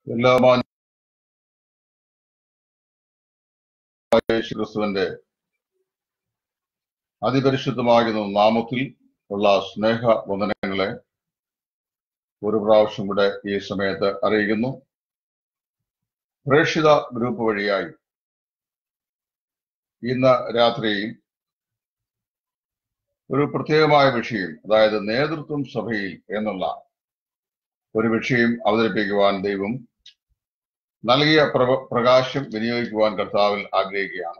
എല്ലാ മാന്യ യേശു ക്രിസ്തുവിന്റെ അതിപരിശുദ്ധമാകുന്ന നാമത്തിൽ ഉള്ള സ്നേഹ വന്ദനങ്ങളെ ഒരു പ്രാവശ്യം കൂടെ ഈ സമയത്ത് അറിയിക്കുന്നു പ്രേക്ഷിത ഗ്രൂപ്പ് വഴിയായി ഇന്ന് രാത്രി ഒരു പ്രത്യേകമായ വിഷയം അതായത് നേതൃത്വം സഭയിൽ എന്നുള്ള ഒരു വിഷയം അവതരിപ്പിക്കുവാൻ ദൈവം നൽകിയ പ്രവ- പ്രകാശം വിനിയോഗിക്കുവാൻ കർത്താവിൽ ആഗ്രഹിക്കുകയാണ്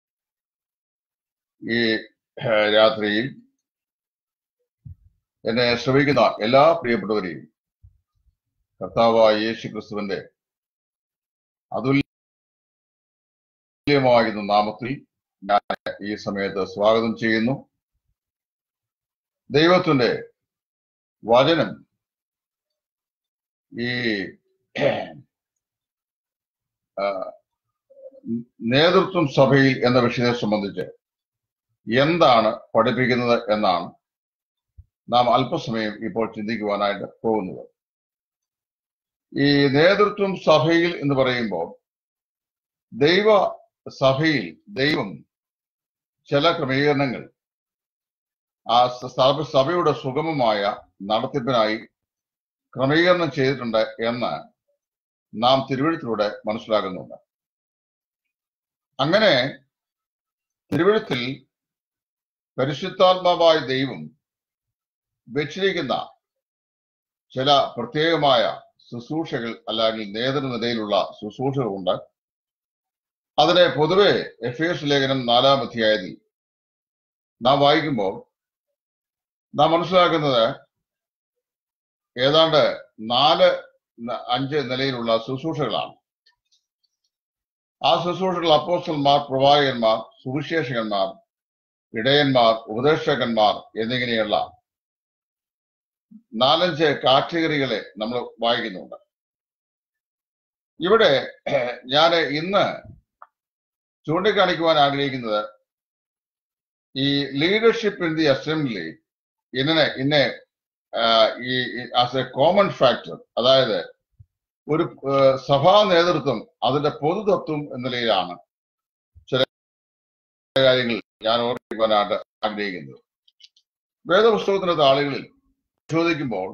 ഈ ഏഹ്, രാത്രിയിൽ എന്നെ ശ്രമിക്കുന്ന എല്ലാ പ്രിയപ്പെട്ടവരെയും കർത്താവായ യേശു ക്രിസ്തുവിന്റെ അതുല്യമാകുന്ന നാമത്തിൽ ഞാൻ ഈ സമയത്ത് സ്വാഗതം ചെയ്യുന്നു ദൈവത്തിന്റെ വചനം ഈ ആ, നേതൃത്വം സഭയിൽ എന്ന വിഷയത്തെ സംബന്ധിച്ച് എന്താണ് പഠിപ്പിക്കുന്നത് എന്നാണ് നാം അല്പസമയം ഇപ്പോൾ ചിന്തിക്കുവാനായിട്ട് പോകുന്നത് ഈ നേതൃത്വം സഭയിൽ എന്ന് പറയുമ്പോൾ ദൈവ സഭയിൽ ദൈവം ചില ക്രമീകരണങ്ങൾ ആ സഭ സഭയുടെ സുഗമമായ നടത്തിപ്പിനായി ക്രമീകരണം ചെയ്തിട്ടുണ്ട് എന്ന് നാം തിരുവഴുത്തിലൂടെ മനസ്സിലാക്കുന്നുണ്ട് അങ്ങനെ തിരുവഴുത്തിൽ പരിശുദ്ധാത്മാവായ ദൈവം വെച്ചിരിക്കുന്ന ചില പ്രത്യേകമായ ശുശ്രൂഷകൾ അല്ലെങ്കിൽ നേതൃനിലയിലുള്ള ശുശ്രൂഷകളുണ്ട് അതിനെ പൊതുവെ എഫ് എസ് ലേഖനം നാലാം അധ്യായത്തിൽ നാം വായിക്കുമ്പോൾ നാം മനസ്സിലാക്കുന്നത് ഏതാണ്ട് നാല് ന- അഞ്ച് നിലയിലുള്ള ശുശ്രൂഷകളാണ് ആ ശുശ്രൂഷകൾ അപ്പോസ്റ്റൽമാർ പ്രവാചകന്മാർ സുവിശേഷകന്മാർ ഇടയന്മാർ ഉപദേശകന്മാർ എന്നിങ്ങനെയുള്ള നാലഞ്ച് കാറ്റഗറികളെ നമ്മൾ വായിക്കുന്നുണ്ട് ഇവിടെ ഞാൻ ഇന്ന് ചൂണ്ടിക്കാണിക്കുവാൻ ആഗ്രഹിക്കുന്നത് ഈ ലീഡർഷിപ്പ് ഇൻ ദി അസംബ്ലി ഇന്നെ ഇന്നെ ഈ ആസ് എ കോമൺ ഫാക്ടർ അതായത് ഒരു ആ, സഭാ നേതൃത്വം അതിന്റെ പൊതുതത്വം എന്ന നിലയിലാണ് ചില കാര്യങ്ങൾ ഞാൻ ഓർമ്മിക്കുവാനായിട്ട് ആഗ്രഹിക്കുന്നത് വേദപുസ്തകത്തിന്റെ താളുകളിൽ പരിശോധിക്കുമ്പോൾ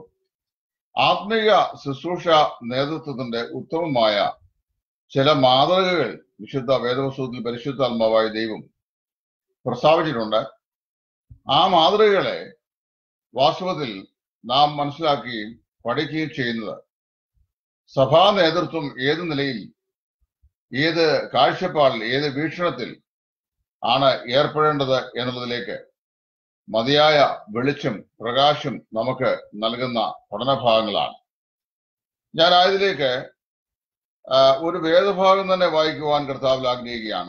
ആത്മീയ ശുശ്രൂഷ നേതൃത്വത്തിന്റെ ഉത്തമമായ ചില മാതൃകകൾ വിശുദ്ധ വേദപുസ്തകത്തിൽ പരിശുദ്ധാത്മാവായ ദൈവം പ്രസ്താവിച്ചിട്ടുണ്ട് ആ മാതൃകകളെ വാസ്തവത്തിൽ നാം മനസ്സിലാക്കുകയും പഠിക്കുകയും ചെയ്യുന്നത് സഭാ നേതൃത്വം ഏത് നിലയിൽ ഏത് കാഴ്ചപ്പാടിൽ ഏത് വീക്ഷണത്തിൽ ആണ് ഏർപ്പെടേണ്ടത് എന്നുള്ളതിലേക്ക് മതിയായ വെളിച്ചം പ്രകാശം നമുക്ക് നൽകുന്ന പഠനഭാഗങ്ങളാണ് ഞാൻ അതിലേക്ക് ആ, ഒരു വേദഭാഗം തന്നെ വായിക്കുവാൻ കർത്താവിൽ ആഗ്രഹിക്കുകയാണ്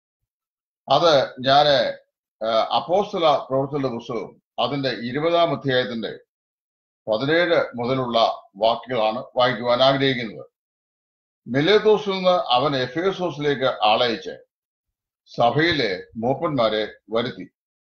അത് ഞാൻ അപ്പോസ്തല പ്രവർത്തന പുസ്തകം അതിന്റെ ഇരുപതാം അധ്യായത്തിന്റെ പതിനേഴ് മുതലുള്ള വാക്കുകളാണ് വായിക്കുവാൻ ആഗ്രഹിക്കുന്നത് മിലേത്തോസിൽ നിന്ന് അവൻ എഫേസോസിലേക്ക് ആളയച്ച് സഭയിലെ മൂപ്പന്മാരെ വരുത്തി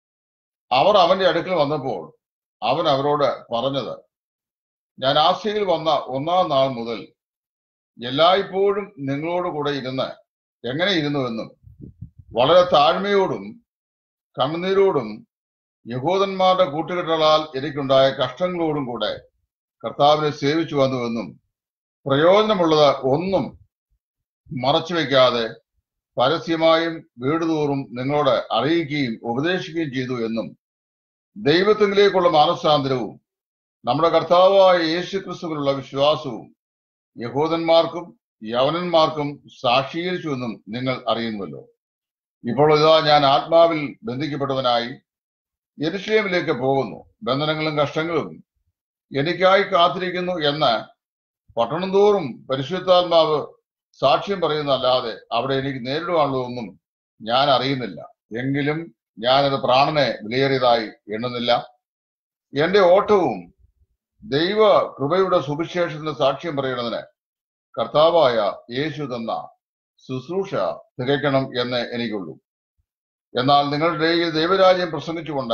അവർ അവന്റെ അടുക്കൽ വന്നപ്പോൾ അവൻ അവരോട് പറഞ്ഞത് ഞാൻ ആശയിൽ വന്ന ഒന്നാം നാൾ മുതൽ എല്ലായ്പ്പോഴും നിങ്ങളോട് കൂടെ ഇരുന്ന് എങ്ങനെ ഇരുന്നുവെന്നും വളരെ താഴ്മയോടും കണ്ണുനീരോടും യഹൂദന്മാരുടെ കൂട്ടുകെട്ടുകളാൽ എനിക്കുണ്ടായ കഷ്ടങ്ങളോടും കൂടെ കർത്താവിനെ സേവിച്ചു വന്നുവെന്നും പ്രയോജനമുള്ളത് ഒന്നും മറച്ചു വെക്കാതെ പരസ്യമായും വീടുതോറും നിങ്ങളോട് അറിയിക്കുകയും ഉപദേശിക്കുകയും ചെയ്തു എന്നും ദൈവത്തിങ്കിലേക്കുള്ള മാനസാന്തരവും നമ്മുടെ കർത്താവായ യേശു ക്രിസ്തുവിലുള്ള വിശ്വാസവും യഹൂദന്മാർക്കും യവനന്മാർക്കും സാക്ഷീകരിച്ചുവെന്നും നിങ്ങൾ അറിയുന്നുവല്ലോ ഇപ്പോൾ ഇതാ ഞാൻ ആത്മാവിൽ ബന്ധിക്കപ്പെട്ടവനായി യെരുശലേമിലേക്ക് പോകുന്നു ബന്ധനങ്ങളും കഷ്ടങ്ങളും എനിക്കായി കാത്തിരിക്കുന്നു എന്ന് പട്ടണം തോറും പരിശുദ്ധാത്മാവ് സാക്ഷ്യം പറയുന്നതല്ലാതെ അവിടെ എനിക്ക് നേരിടുവാനുള്ള ഒന്നും ഞാൻ അറിയുന്നില്ല എങ്കിലും ഞാനത് പ്രാണനെ വിലയേറിയതായി എണ്ണുന്നില്ല എന്റെ ഓട്ടവും ദൈവ കൃപയുടെ സുവിശേഷത്തിന് സാക്ഷ്യം പറയുന്നതിന് കർത്താവായ യേശു തന്ന ശുശ്രൂഷ തികയ്ക്കണം എന്ന് എനിക്കുള്ളൂ എന്നാൽ നിങ്ങളുടെ ഇടയിൽ ദൈവരാജ്യം പ്രസംഗിച്ചുകൊണ്ട്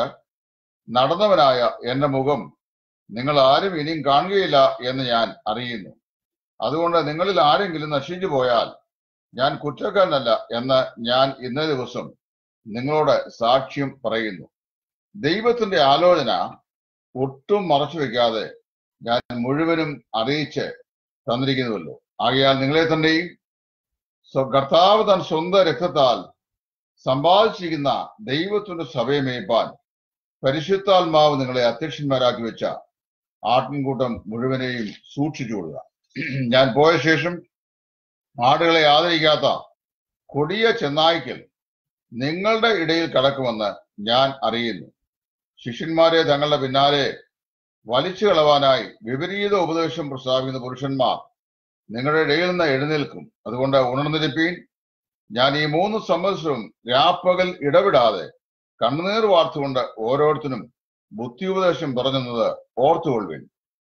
നടന്നവനായ എന്റെ മുഖം നിങ്ങൾ ആരും ഇനിയും കാണുകയില്ല എന്ന് ഞാൻ അറിയുന്നു അതുകൊണ്ട് നിങ്ങളിൽ ആരെങ്കിലും നശിച്ചു പോയാൽ ഞാൻ കുറ്റക്കാരനല്ല എന്ന് ഞാൻ ഇന്നേ ദിവസം നിങ്ങളോട് സാക്ഷ്യം പറയുന്നു ദൈവത്തിന്റെ ആലോചന ഒട്ടും മറച്ചു വെക്കാതെ ഞാൻ മുഴുവനും അറിയിച്ച് തന്നിരിക്കുന്നുവല്ലോ ആകയാൽ നിങ്ങളെ തന്നെയും സ്വ- കർത്താവ് താൻ സ്വന്തം രക്തത്താൽ സമ്പാദിച്ചിരിക്കുന്ന ദൈവത്തിന്റെ സഭയെ മേയ്പാൻ പരിശുദ്ധാത്മാവ് നിങ്ങളെ അധ്യക്ഷന്മാരാക്കി വെച്ച ആട്ടിൻകൂട്ടം മുഴുവനെയും സൂക്ഷിച്ചുകൊള്ളുക ഞാൻ പോയ ശേഷം ആടുകളെ ആദരിക്കാത്ത കൊടിയ ചെന്നായ്ക്കൽ നിങ്ങളുടെ ഇടയിൽ കടക്കുമെന്ന് ഞാൻ അറിയുന്നു ശിഷ്യന്മാരെ തങ്ങളുടെ പിന്നാലെ വലിച്ചു കളവാനായി വിപരീത ഉപദേശം പ്രസ്താവിക്കുന്ന പുരുഷന്മാർ നിങ്ങളുടെ ഇടയിൽ നിന്ന് എഴുന്നേൽക്കും അതുകൊണ്ട് ഉണർന്നിരിപ്പീൻ ഞാൻ ഈ മൂന്ന് സംവത്സരവും രാപ്പകൽ ഇടവിടാതെ കണ്ണുനീർ വാർത്തുകൊണ്ട് ഓരോരുത്തരും ബുദ്ധിയുപദേശം പറഞ്ഞെന്നത് ഓർത്തുകൊള്ളുവിൻ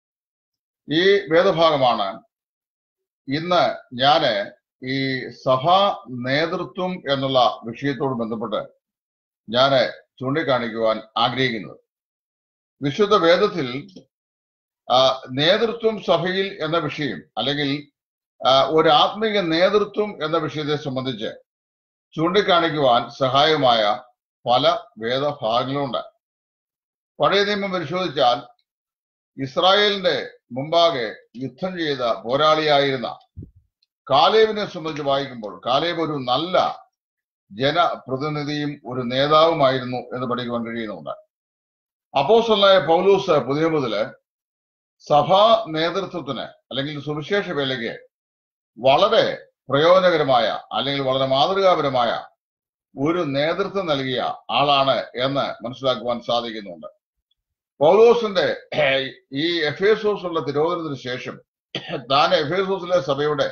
ഈ വേദഭാഗമാണ് ഇന്ന് ഞാന് ഈ സഭാ നേതൃത്വം എന്നുള്ള വിഷയത്തോട് ബന്ധപ്പെട്ട് ഞാന് ചൂണ്ടിക്കാണിക്കുവാൻ ആഗ്രഹിക്കുന്നത് വിശുദ്ധ വേദത്തിൽ ആ, നേതൃത്വം സഭയിൽ എന്ന വിഷയം അല്ലെങ്കിൽ ആ, ഒരു ആത്മീയ നേതൃത്വം എന്ന വിഷയത്തെ സംബന്ധിച്ച് ചൂണ്ടിക്കാണിക്കുവാൻ സഹായമായ പല വേദഭാഗങ്ങളുണ്ട് പഴയ നിയമം പരിശോധിച്ചാൽ ഇസ്രായേലിന്റെ മുമ്പാകെ യുദ്ധം ചെയ്ത പോരാളിയായിരുന്ന കാലേബിനെ സംബന്ധിച്ച് വായിക്കുമ്പോൾ കാലേബ് ഒരു നല്ല ജനപ്രതിനിധിയും ഒരു നേതാവുമായിരുന്നു എന്ന് പഠിക്കുവാൻ കഴിയുന്നുണ്ട് അപ്പോസ്റ്റലായ പൗലൂസ് പുതിയ മുതല് സഭാ നേതൃത്വത്തിന് അല്ലെങ്കിൽ സുവിശേഷ വേലയ്ക്ക് വളരെ പ്രയോജനകരമായ അല്ലെങ്കിൽ വളരെ മാതൃകാപരമായ ഒരു നേതൃത്വം നൽകിയ ആളാണ് എന്ന് മനസ്സിലാക്കുവാൻ സാധിക്കുന്നുണ്ട് പൗലോസിന്റെ ഈ എഫേസോസുള്ള തിരോധനത്തിന് ശേഷം താൻ എഫേസോസിലെ സഭയുടെ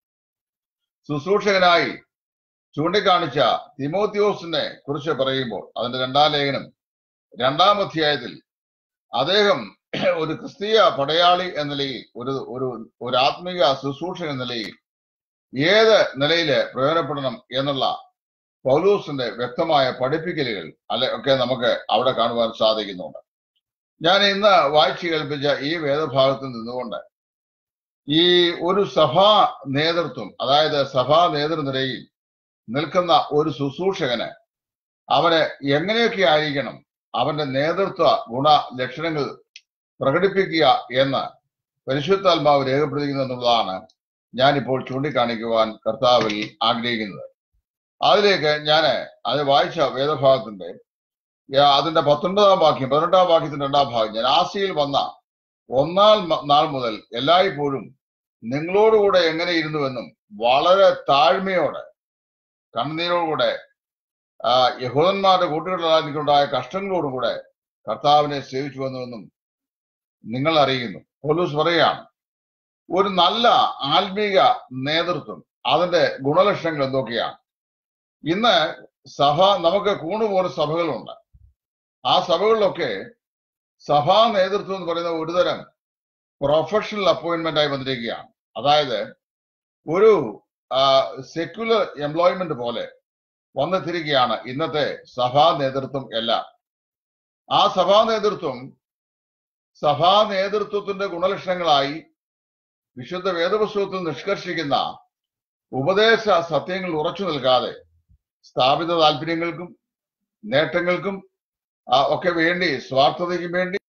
ശുശ്രൂഷകനായി ചൂണ്ടിക്കാണിച്ച തിമോത്തിയോസിനെ കുറിച്ച് പറയുമ്പോൾ അതിന്റെ രണ്ടാം ലേഖനം രണ്ടാം അധ്യായത്തിൽ അദ്ദേഹം ഒരു ക്രിസ്തീയ പടയാളി എന്ന നിലയിൽ ഒരു ഒരു ഒരു ആത്മീക ശുശ്രൂഷകൻ എന്ന നിലയിൽ ഏത് നിലയില് പ്രയോജനപ്പെടണം എന്നുള്ള പൗലൂസിന്റെ വ്യക്തമായ പഠിപ്പിക്കലുകൾ അല്ലെ ഒക്കെ നമുക്ക് അവിടെ കാണുവാൻ സാധിക്കുന്നുണ്ട് ഞാൻ ഇന്ന് വായിച്ചു കേൾപ്പിച്ച ഈ വേദഭാഗത്തിൽ നിന്നുകൊണ്ട് ഈ ഒരു സഭാ നേതൃത്വം അതായത് സഭാ നേതൃനിരയിൽ നിൽക്കുന്ന ഒരു ശുശ്രൂഷകന് അവന് എങ്ങനെയൊക്കെ ആയിരിക്കണം അവന്റെ നേതൃത്വ ഗുണ ലക്ഷണങ്ങൾ പ്രകടിപ്പിക്കുക എന്ന് പരിശുദ്ധാത്മാവ് രേഖപ്പെടുത്തിക്കുന്നു എന്നുള്ളതാണ് ഞാനിപ്പോൾ ചൂണ്ടിക്കാണിക്കുവാൻ കർത്താവിൽ ആഗ്രഹിക്കുന്നത് അതിലേക്ക് ഞാൻ അത് വായിച്ച വേദഭാഗത്തിന്റെ യാ- അതിന്റെ പത്തൊൻപതാം വാക്യം പതിനെട്ടാം വാക്യത്തിന്റെ രണ്ടാം ഭാഗം ഞാൻ ആസിയിൽ വന്ന ഒന്നാം മ- നാൾ മുതൽ എല്ലായ്പ്പോഴും നിങ്ങളോടുകൂടെ എങ്ങനെ ഇരുന്നുവെന്നും വളരെ താഴ്മയോടെ കണ്ണുനീരോടുകൂടെ ആ, യഹൂദന്മാരുടെ കൂട്ടുകളിലാൽ എനിക്കുണ്ടായ കഷ്ടങ്ങളോടുകൂടെ കർത്താവിനെ സേവിച്ചു വന്നുവെന്നും നിങ്ങൾ അറിയുന്നു പോലീസ് പറയുകയാണ് ഒരു നല്ല ആത്മീക നേതൃത്വം അതിന്റെ ഗുണലക്ഷണങ്ങൾ എന്തൊക്കെയാണ് ഇന്ന് സഭ നമുക്ക് കൂണുപോലെ സഭകളുണ്ട് ആ സഭകളിലൊക്കെ സഭാ നേതൃത്വം എന്ന് പറയുന്ന ഒരുതരം പ്രൊഫഷണൽ അപ്പോയിന്റ്മെന്റ് ആയി വന്നിരിക്കുകയാണ് അതായത് ഒരു സെക്യുലർ എംപ്ലോയ്മെന്റ് പോലെ വന്നെത്തിരിക്കുകയാണ് ഇന്നത്തെ സഭാ നേതൃത്വം എല്ലാം ആ സഭാ നേതൃത്വം സഭാ നേതൃത്വത്തിന്റെ ഗുണലക്ഷണങ്ങളായി വിശുദ്ധ വേദപുസ്തകത്തിൽ നിഷ്കർഷിക്കുന്ന ഉപദേശ സത്യങ്ങൾ ഉറച്ചു നിൽക്കാതെ സ്ഥാപിത താല്പര്യങ്ങൾക്കും നേട്ടങ്ങൾക്കും ആ, ഒക്കെ വേണ്ടി സ്വാർത്ഥതയ്ക്കും വേണ്ടി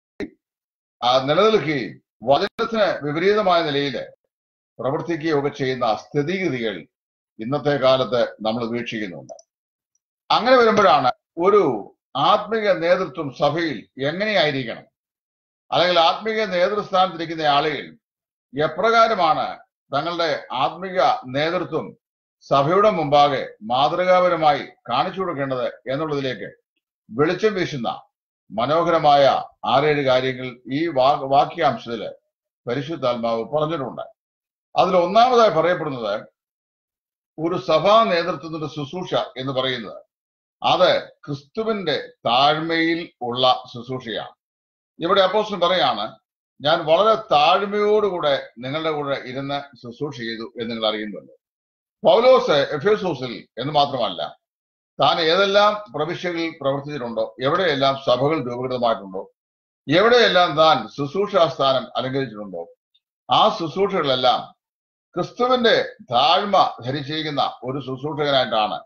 ആ, നിലനിൽക്കുകയും വചനത്തിന് വിപരീതമായ നിലയിൽ പ്രവർത്തിക്കുകയൊക്കെ ചെയ്യുന്ന സ്ഥിതിഗതികൾ ഇന്നത്തെ കാലത്ത് നമ്മൾ വീക്ഷിക്കുന്നുണ്ട് അങ്ങനെ വരുമ്പോഴാണ് ഒരു ആത്മീക നേതൃത്വം സഭയിൽ എങ്ങനെയായിരിക്കണം അല്ലെങ്കിൽ ആത്മീക നേതൃസ്ഥാനത്തിരിക്കുന്ന ആളുകൾ എപ്രകാരമാണ് തങ്ങളുടെ ആത്മീക നേതൃത്വം സഭയുടെ മുമ്പാകെ മാതൃകാപരമായി കാണിച്ചു കൊടുക്കേണ്ടത് എന്നുള്ളതിലേക്ക് വെളിച്ചം വീശുന്ന മനോഹരമായ ആറേഴ് കാര്യങ്ങൾ ഈ വാ- വാക്യാംശത്തില് പരിശുദ്ധാത്മാവ് പറഞ്ഞിട്ടുണ്ട് അതിൽ ഒന്നാമതായി പറയപ്പെടുന്നത് ഒരു സഭാ നേതൃത്വത്തിന്റെ ശുശ്രൂഷ എന്ന് പറയുന്നത് അത് ക്രിസ്തുവിന്റെ താഴ്മയിൽ ഉള്ള ശുശ്രൂഷയാണ് ഇവിടെ അപ്പോസ്റ്റലൻ പറയാണ് ഞാൻ വളരെ താഴ്മയോടുകൂടെ നിങ്ങളുടെ കൂടെ ഇരുന്ന് ശുശ്രൂഷ ചെയ്തു എന്ന് നിങ്ങൾ അറിയുന്നുണ്ട് പൗലോസ് എഫേസോസിൽ എന്ന് മാത്രമല്ല താൻ ഏതെല്ലാം പ്രവിശ്യകളിൽ പ്രവർത്തിച്ചിട്ടുണ്ടോ എവിടെയെല്ലാം സഭകൾ രൂപീകൃതമായിട്ടുണ്ടോ എവിടെയെല്ലാം താൻ ശുശ്രൂഷാ സ്ഥാനം അലങ്കരിച്ചിട്ടുണ്ടോ ആ ശുശ്രൂഷകളെല്ലാം ക്രിസ്തുവിന്റെ താഴ്മ ധരിച്ചിരിക്കുന്ന ഒരു ശുശ്രൂഷകനായിട്ടാണ്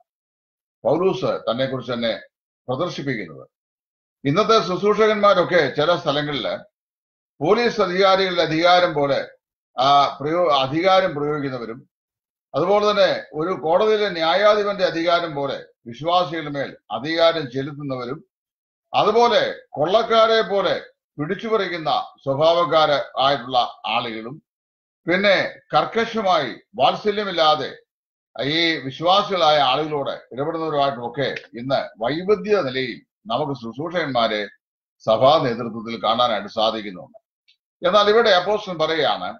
പൗലൂസ് തന്നെ കുറിച്ച് തന്നെ പ്രദർശിപ്പിക്കുന്നത് ഇന്നത്തെ ശുശ്രൂഷകന്മാരൊക്കെ ചില സ്ഥലങ്ങളിൽ പോലീസ് അധികാരികളുടെ അധികാരം പോലെ ആ പ്രയോ അധികാരം പ്രയോഗിക്കുന്നവരും അതുപോലെ തന്നെ ഒരു കോടതിയിലെ ന്യായാധിപന്റെ അധികാരം പോലെ വിശ്വാസികളുടെ മേൽ അധികാരം ചെലുത്തുന്നവരും അതുപോലെ കൊള്ളക്കാരെ പോലെ പിടിച്ചുപറിക്കുന്ന സ്വഭാവക്കാര് ആയിട്ടുള്ള ആളുകളും പിന്നെ കർക്കശമായി വാത്സല്യമില്ലാതെ ഈ വിശ്വാസികളായ ആളുകളോട് ഇടപെടുന്നവരുമായിട്ടുമൊക്കെ ഇന്ന് വൈവിധ്യ നിലയിൽ നമുക്ക് ശുശ്രൂഷകന്മാരെ സഭാ നേതൃത്വത്തിൽ കാണാനായിട്ട് സാധിക്കുന്നുണ്ട് എന്നാൽ ഇവിടെ അപ്പോസ്റ്റൻ പറയുകയാണ്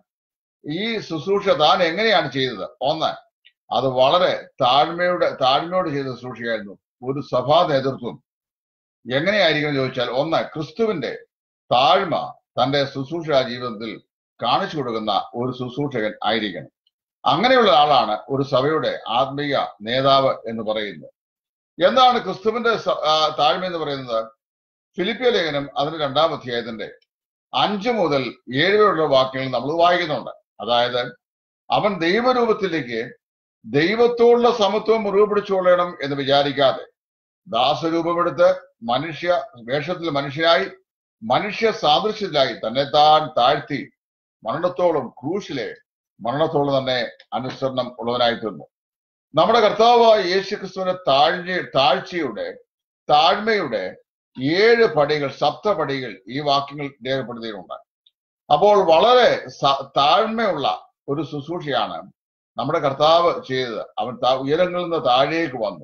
ഈ ശുശ്രൂഷ താൻ എങ്ങനെയാണ് ചെയ്തത് ഒന്ന് അത് വളരെ താഴ്മയുടെ താഴ്മയോട് ചെയ്ത ശുശ്രൂഷയായിരുന്നു ഒരു സഭാ നേതൃത്വം എങ്ങനെയായിരിക്കും എന്ന് ചോദിച്ചാൽ ഒന്ന് ക്രിസ്തുവിന്റെ താഴ്മ തന്റെ ശുശ്രൂഷ ജീവിതത്തിൽ കാണിച്ചു കൊടുക്കുന്ന ഒരു ശുശ്രൂഷകൻ ആയിരിക്കണം അങ്ങനെയുള്ള ആളാണ് ഒരു സഭയുടെ ആത്മീയ നേതാവ് എന്ന് പറയുന്നത് എന്താണ് ക്രിസ്തുവിന്റെ സ- ആ, താഴ്മ എന്ന് പറയുന്നത് ഫിലിപ്പിയ ലേഖനം അതിന്റെ രണ്ടാം അധ്യായത്തിന്റെ അഞ്ച് മുതൽ ഏഴ് വരെയുള്ള വാക്യങ്ങൾ നമ്മൾ വായിക്കുന്നുണ്ട് അതായത് അവൻ ദൈവരൂപത്തിലേക്ക് ദൈവത്തോടുള്ള സമത്വം മുറിവ് പിടിച്ചുകൊള്ളണം എന്ന് വിചാരിക്കാതെ ദാസരൂപമെടുത്ത് മനുഷ്യ വേഷത്തിൽ മനുഷ്യനായി മനുഷ്യ സാദൃശ്യത്തിലായി തന്നെ താൻ താഴ്ത്തി മരണത്തോളം ക്രൂശിലെ മരണത്തോളം തന്നെ അനുസരണം ഉള്ളവനായി തീർന്നു നമ്മുടെ കർത്താവായ യേശു ക്രിസ്തുവിന്റെ താഴ്ച താഴ്ചയുടെ താഴ്മയുടെ ഏഴ് പടികൾ സപ്തപടികൾ ഈ വാക്യങ്ങൾ രേഖപ്പെടുത്തിയിട്ടുണ്ട് അപ്പോൾ വളരെ സ- താഴ്മയുള്ള ഒരു ശുശ്രൂഷയാണ് നമ്മുടെ കർത്താവ് ചെയ്തത് അവൻ താ- ഉയരങ്ങളിൽ നിന്ന് താഴേക്ക് വന്നു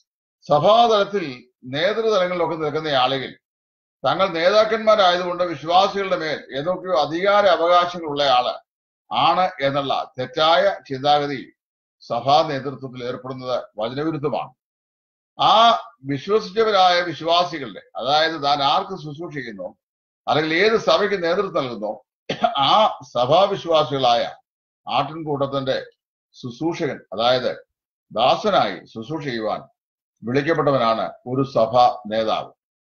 സഭാതലത്തിൽ നേതൃതലങ്ങളിലൊക്കെ നിൽക്കുന്ന ആളുകൾ തങ്ങൾ നേതാക്കന്മാരായതുകൊണ്ട് വിശ്വാസികളുടെ മേൽ ഏതൊക്കെയോ അധികാര അവകാശങ്ങളുള്ള ആള് ആണ് എന്നുള്ള തെറ്റായ ചിന്താഗതി സഭാ നേതൃത്വത്തിൽ ഏർപ്പെടുന്നത് വചനവിരുദ്ധമാണ് ആ വിശ്വസിച്ചവരായ വിശ്വാസികളുടെ അതായത് താൻ ആർക്ക് ശുശ്രൂഷിക്കുന്നു അല്ലെങ്കിൽ ഏത് സഭയ്ക്ക് നേതൃത്വം നൽകുന്നോ ആ സഭാവിശ്വാസികളായ ആട്ടിൻകൂട്ടത്തിന്റെ ശുശ്രൂഷകൻ അതായത് ദാസനായി ശുശ്രൂഷ ചെയ്യുവാൻ വിളിക്കപ്പെട്ടവനാണ് ഒരു സഭ നേതാവ്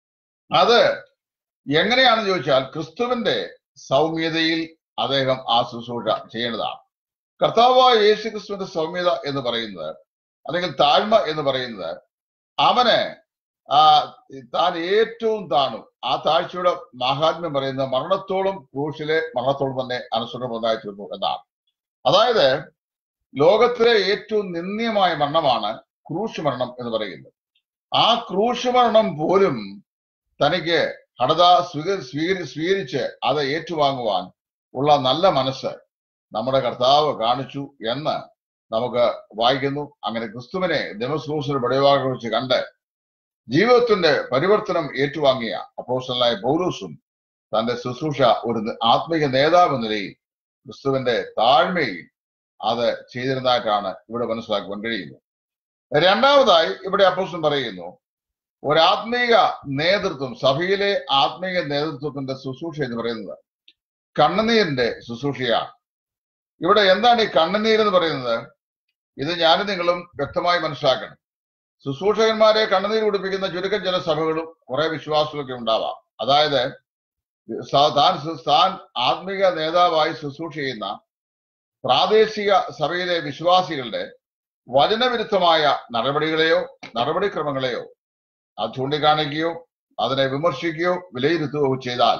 അത് എങ്ങനെയാണെന്ന് ചോദിച്ചാൽ ക്രിസ്തുവിന്റെ സൗമ്യതയിൽ അദ്ദേഹം ആ ശുശ്രൂഷ ചെയ്യേണ്ടതാണ് കർത്താവായ യേശു ക്രിസ്തുവിന്റെ സൗമ്യത എന്ന് പറയുന്നത് അല്ലെങ്കിൽ താഴ്മ എന്ന് പറയുന്നത് അവന് ആ താൻ ഏറ്റവും താണു ആ താഴ്ചയുടെ മഹാത്മ്യം പറയുന്നത് മരണത്തോളം ക്രൂശിലെ മരണത്തോളം തന്നെ അനുസരണമുണ്ടായി തീർന്നു എന്നാണ് അതായത് ലോകത്തിലെ ഏറ്റവും നിന്ദ്യമായ മരണമാണ് ക്രൂശ് മരണം എന്ന് പറയുന്നത് ആ ക്രൂശ് മരണം പോലും തനിക്ക് ഹടത സ്വീക സ്വീകരി സ്വീകരിച്ച് അത് ഏറ്റുവാങ്ങുവാൻ ഉള്ള നല്ല മനസ്സ് നമ്മുടെ കർത്താവ് കാണിച്ചു എന്ന് നമുക്ക് വായിക്കുന്നു അങ്ങനെ ക്രിസ്തുവിനെ ഡെമസ്ക്രൂസിന് പടിവാകം വെച്ച് കണ്ട് ജീവിതത്തിന്റെ പരിവർത്തനം ഏറ്റുവാങ്ങിയ അപ്പോസ്റ്റലായ പൗലൂസും തന്റെ ശുശ്രൂഷ ഒരു ആത്മീയ നേതാവ് എന്ന നിലയിൽ ക്രിസ്തുവിന്റെ താഴ്മയിൽ അത് ചെയ്തിരുന്നതായിട്ടാണ് ഇവിടെ മനസ്സിലാക്കുവാൻ കഴിയുന്നത് രണ്ടാമതായി ഇവിടെ അപ്പോസ്റ്റൻ പറയുന്നു ഒരു ആത്മീയ നേതൃത്വം സഭയിലെ ആത്മീയ നേതൃത്വത്തിന്റെ ശുശ്രൂഷ എന്ന് പറയുന്നത് കണ്ണുനീരിന്റെ ശുശ്രൂഷയാണ് ഇവിടെ എന്താണ് ഈ കണ്ണുനീർ എന്ന് പറയുന്നത് ഇത് ഞാനും നിങ്ങളും വ്യക്തമായി മനസ്സിലാക്കണം ശുശ്രൂഷകന്മാരെ കണ്ണുനീർ കുടിപ്പിക്കുന്ന ചുരുക്കം ചില സഭകളും കുറെ വിശ്വാസങ്ങളൊക്കെ ഉണ്ടാവാം അതായത് സ- താൻ സു- താൻ ആത്മീക നേതാവായി ശുശ്രൂഷ ചെയ്യുന്ന പ്രാദേശിക സഭയിലെ വിശ്വാസികളുടെ വചനവിരുദ്ധമായ നടപടികളെയോ നടപടിക്രമങ്ങളെയോ അത് ചൂണ്ടിക്കാണിക്കുകയോ അതിനെ വിമർശിക്കുകയോ വിലയിരുത്തുകയോ ചെയ്താൽ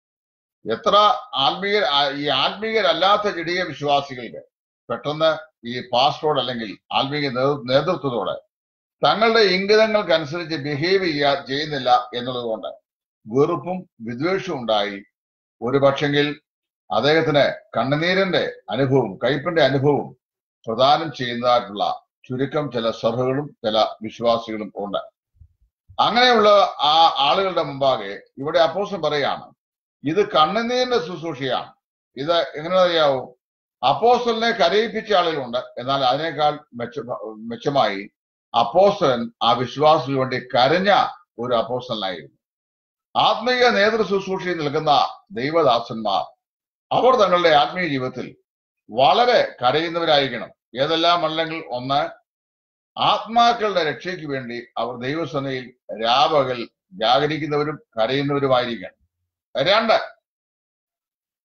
എത്ര ആത്മീയ ആ- ഈ ആത്മീയരല്ലാത്ത ജടിയ വിശ്വാസികൾക്ക് പെട്ടെന്ന് ഈ പാസ്റ്ററോട് അല്ലെങ്കിൽ ആത്മീയ നേതൃ- നേതൃത്വത്തോട് തങ്ങളുടെ ഇംഗിതങ്ങൾക്കനുസരിച്ച് ബിഹേവ് ചെയ്യാ ചെയ്യുന്നില്ല എന്നുള്ളതുകൊണ്ട് വെറുപ്പും വിദ്വേഷവും ഉണ്ടായി ഒരു പക്ഷെങ്കിൽ അദ്ദേഹത്തിന് കണ്ണുനീരിന്റെ അനുഭവവും കയ്പിന്റെ അനുഭവവും പ്രദാനം ചെയ്യുന്നതായിട്ടുള്ള ചുരുക്കം ചില സഭകളും ചില വിശ്വാസികളും ഉണ്ട് അങ്ങനെയുള്ള ആ ആളുകളുടെ മുമ്പാകെ ഇവിടെ അപ്പോസം പറയാണ് ഇത് കണ്ണുനീരിന്റെ ശുശ്രൂഷയാണ് ഇത് എങ്ങനെ അറിയാവൂ അപ്പോസ്റ്റലിനെ കരയിപ്പിച്ച ആളുകളുണ്ട് എന്നാൽ അതിനേക്കാൾ മെച്ച മെച്ചമായി അപ്പോസ്റ്റലൻ ആ വിശ്വാസികൾക്ക് വേണ്ടി കരഞ്ഞ ഒരു അപ്പോസ്റ്റലനായിരുന്നു ആത്മീയ നേതൃ ശുശ്രൂഷയിൽ നിൽക്കുന്ന ദൈവദാസന്മാർ അവർ തങ്ങളുടെ ആത്മീയ ജീവിതത്തിൽ വളരെ കരയുന്നവരായിരിക്കണം ഏതെല്ലാം അല്ലെങ്കിൽ ഒന്ന് ആത്മാക്കളുടെ രക്ഷയ്ക്ക് വേണ്ടി അവർ ദൈവസനയിൽ രാപകൽ ജാഗരിക്കുന്നവരും കരയുന്നവരുമായിരിക്കണം രണ്ട്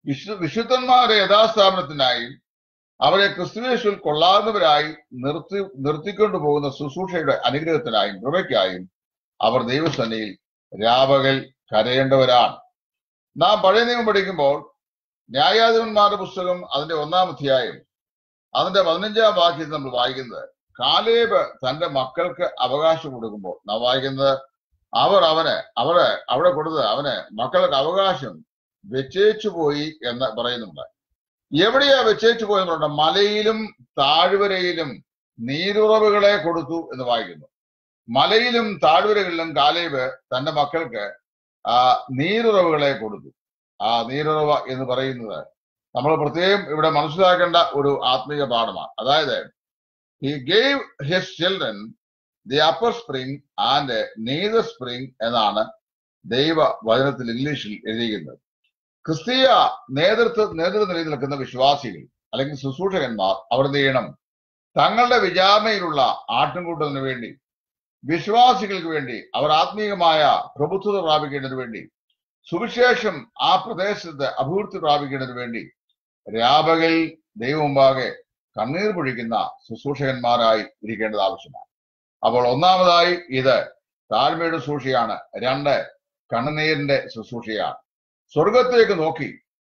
വിശു വിശുദ്ധന്മാരുടെ യഥാസ്ഥാപനത്തിനായി അവരെ ക്രിസ്തുവേശുവിൽ കൊള്ളാവുന്നവരായി നിർത്തി നിർത്തിക്കൊണ്ടു പോകുന്ന ശുശ്രൂഷയുടെ അനുഗ്രഹത്തിനായും കൃപയ്ക്കായും അവർ ദൈവസന്നിധിയിൽ രാപകൽ കരയേണ്ടവരാണ് നാം പഴയ നിയമം പഠിക്കുമ്പോൾ ന്യായാധിപന്മാരുടെ പുസ്തകം അതിന്റെ ഒന്നാം അധ്യായം അതിന്റെ പതിനഞ്ചാം വാക്യത്തിൽ നമ്മൾ വായിക്കുന്നത് കാലേബ് തന്റെ മക്കൾക്ക് അവകാശം കൊടുക്കുമ്പോൾ നാം വായിക്കുന്നത് അവർ അവന് അവര് അവിടെ കൊടുത്തത് അവന് മക്കൾക്ക് അവകാശം വെച്ചേച്ചു പോയി എന്ന് പറയുന്നുണ്ട് എവിടെയാ വെച്ചേച്ചു പോയെന്നുണ്ട് മലയിലും താഴ്വരയിലും നീരുറവുകളെ കൊടുത്തു എന്ന് വായിക്കുന്നു മലയിലും താഴ്വരകളിലും കാലേബ് തന്റെ മക്കൾക്ക് ആ നീരുറവുകളെ കൊടുത്തു ആ നീരുറവ എന്ന് പറയുന്നത് നമ്മൾ പ്രത്യേകം ഇവിടെ മനസ്സിലാക്കേണ്ട ഒരു ആത്മീയ പാഠമാണ് അതായത് he gave his children the upper spring and nether spring എന്നാണ് ദൈവ വചനത്തിൽ ഇംഗ്ലീഷിൽ എഴുതിയിരിക്കുന്നത് ക്രിസ്തീയ നേതൃത്വ നേതൃനിലയിൽ നിൽക്കുന്ന വിശ്വാസികൾ അല്ലെങ്കിൽ ശുശ്രൂഷകന്മാർ അവർ എന്ത് ചെയ്യണം തങ്ങളുടെ വിചാരണയിലുള്ള ആട്ടിൻകൂട്ടത്തിന് വേണ്ടി വിശ്വാസികൾക്ക് വേണ്ടി അവർ ആത്മീയമായ പ്രബുദ്ധത പ്രാപിക്കേണ്ടതിന് വേണ്ടി സുവിശേഷം ആ പ്രദേശത്ത് അഭിവൃദ്ധി പ്രാപിക്കേണ്ടതിന് വേണ്ടി രാപകൽ ദൈവമുമ്പാകെ കണ്ണീർ പൊഴിക്കുന്ന ശുശ്രൂഷകന്മാരായി ഇരിക്കേണ്ടത് ആവശ്യമാണ് അപ്പോൾ ഒന്നാമതായി ഇത് താഴ്മയുടെ ശുശ്രൂഷയാണ് രണ്ട് കണ്ണുനീരിന്റെ ശുശ്രൂഷയാണ് സ്വർഗത്തേക്ക് നോക്കി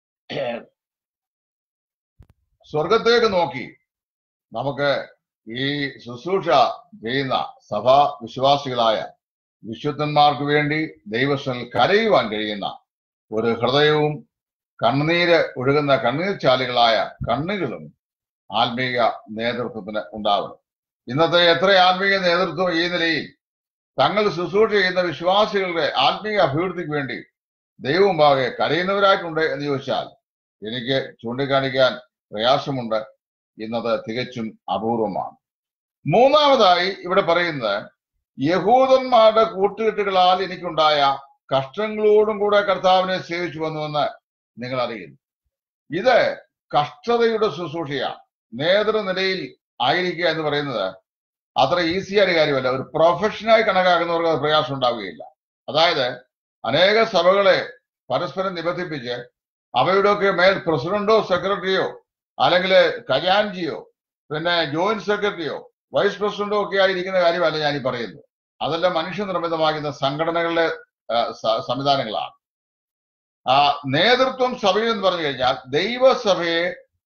സ്വർഗത്തേക്ക് നോക്കി നമുക്ക് ഈ ശുശ്രൂഷ ചെയ്യുന്ന സഭാ വിശ്വാസികളായ വിശുദ്ധന്മാർക്ക് വേണ്ടി ദൈവസ്ഥൽ കരയുവാൻ കഴിയുന്ന ഒരു ഹൃദയവും കണ്ണുനീര് ഒഴുകുന്ന കണ്ണീർ ചാലുകളായ കണ്ണുകളും ആത്മീയ നേതൃത്വത്തിന് ഉണ്ടാവണം ഇന്നത്തെ എത്ര ആത്മീയ നേതൃത്വം ഈ നിലയിൽ തങ്ങൾ ശുശ്രൂഷ ചെയ്യുന്ന വിശ്വാസികളുടെ ആത്മീയ അഭിവൃദ്ധിക്ക് വേണ്ടി ദൈവമുമ്പാകെ കരയുന്നവരായിട്ടുണ്ട് എന്ന് ചോദിച്ചാൽ എനിക്ക് ചൂണ്ടിക്കാണിക്കാൻ പ്രയാസമുണ്ട് ഇന്നത് തികച്ചും അപൂർവമാണ് മൂന്നാമതായി ഇവിടെ പറയുന്നത് യഹൂദന്മാരുടെ കൂട്ടുകെട്ടുകളാൽ എനിക്കുണ്ടായ കഷ്ടങ്ങളോടും കൂടെ കർത്താവിനെ സേവിച്ചു വന്നുവെന്ന് നിങ്ങൾ അറിയുന്നു ഇത് കഷ്ടതയുടെ ശുശ്രൂഷയാണ് നേതൃനിലയിൽ ആയിരിക്കുക എന്ന് പറയുന്നത് അത്ര ഈസിയായ ഒരു കാര്യമല്ല ഒരു പ്രൊഫഷനായി കണക്കാക്കുന്നവർക്ക് അത് പ്രയാസം ഉണ്ടാവുകയില്ല അതായത് അനേക സഭകളെ പരസ്പരം നിബന്ധിപ്പിച്ച് അവയുടെയൊക്കെ മേൽ പ്രസിഡന്റോ സെക്രട്ടറിയോ അല്ലെങ്കിൽ ഖജാൻജിയോ പിന്നെ ജോയിന്റ് സെക്രട്ടറിയോ വൈസ് പ്രസിഡന്റോ ഒക്കെ ആയിരിക്കുന്ന കാര്യമല്ല ഞാൻ ഈ പറയുന്നത് അതെല്ലാം മനുഷ്യനിർമ്മിതമാകുന്ന സംഘടനകളുടെ ആ, സ- സംവിധാനങ്ങളാണ് ആ നേതൃത്വം സഭയിൽ എന്ന് പറഞ്ഞു കഴിഞ്ഞാൽ ദൈവസഭയെ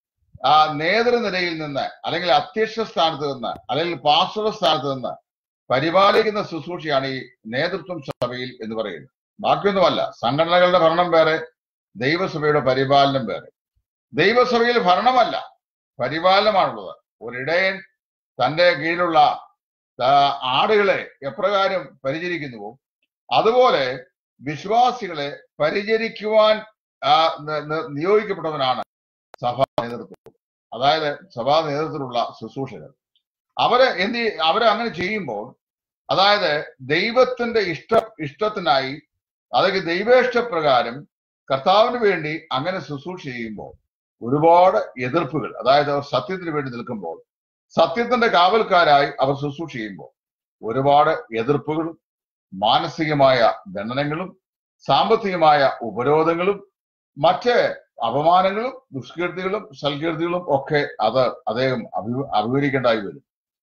ആ നേതൃനിരയിൽ നിന്ന് അല്ലെങ്കിൽ അധ്യക്ഷ സ്ഥാനത്ത് നിന്ന് അല്ലെങ്കിൽ പാസ്റ്റർ സ്ഥാനത്ത് നിന്ന് പരിപാലിക്കുന്ന ശുശ്രൂഷയാണ് ഈ നേതൃത്വം സഭയിൽ എന്ന് പറയുന്നത് ബാക്കിയൊന്നുമല്ല സംഘടനകളുടെ ഭരണം വേറെ ദൈവസഭയുടെ പരിപാലനം വേറെ ദൈവസഭയിൽ ഭരണമല്ല പരിപാലനമാണുള്ളത് ഒരിടയൻ തന്റെ കീഴിലുള്ള ആ, ആടുകളെ എപ്രകാരം പരിചരിക്കുന്നുവോ അതുപോലെ വിശ്വാസികളെ പരിചരിക്കുവാൻ ആ, ന- ന- നിയോഗിക്കപ്പെട്ടവനാണ് സഭാ നേതൃത്വം അതായത് സഭാ നേതൃത്വത്തിലുള്ള ശുശ്രൂഷകർ അവര് എന്ത് ചെയ്യ- അവര് അങ്ങനെ ചെയ്യുമ്പോൾ അതായത് ദൈവത്തിന്റെ ഇഷ്ട ഇഷ്ടത്തിനായി അതായത് ദൈവേഷ്ടപ്രകാരം കർത്താവിന് വേണ്ടി അങ്ങനെ ശുശ്രൂഷ ചെയ്യുമ്പോൾ ഒരുപാട് എതിർപ്പുകൾ അതായത് അവർ സത്യത്തിന് വേണ്ടി നിൽക്കുമ്പോൾ സത്യത്തിന്റെ കാവൽക്കാരായി അവർ ശുശ്രൂഷ ചെയ്യുമ്പോൾ ഒരുപാട് എതിർപ്പുകളും മാനസികമായ ദണ്ഡനങ്ങളും സാമ്പത്തികമായ ഉപരോധങ്ങളും മറ്റ് അപമാനങ്ങളും ദുഷ്കീർത്തികളും സൽകീർത്തികളും ഒക്കെ അത് അദ്ദേഹം അഭി അഭിമുഖീകരിക്കേണ്ടതായി വരും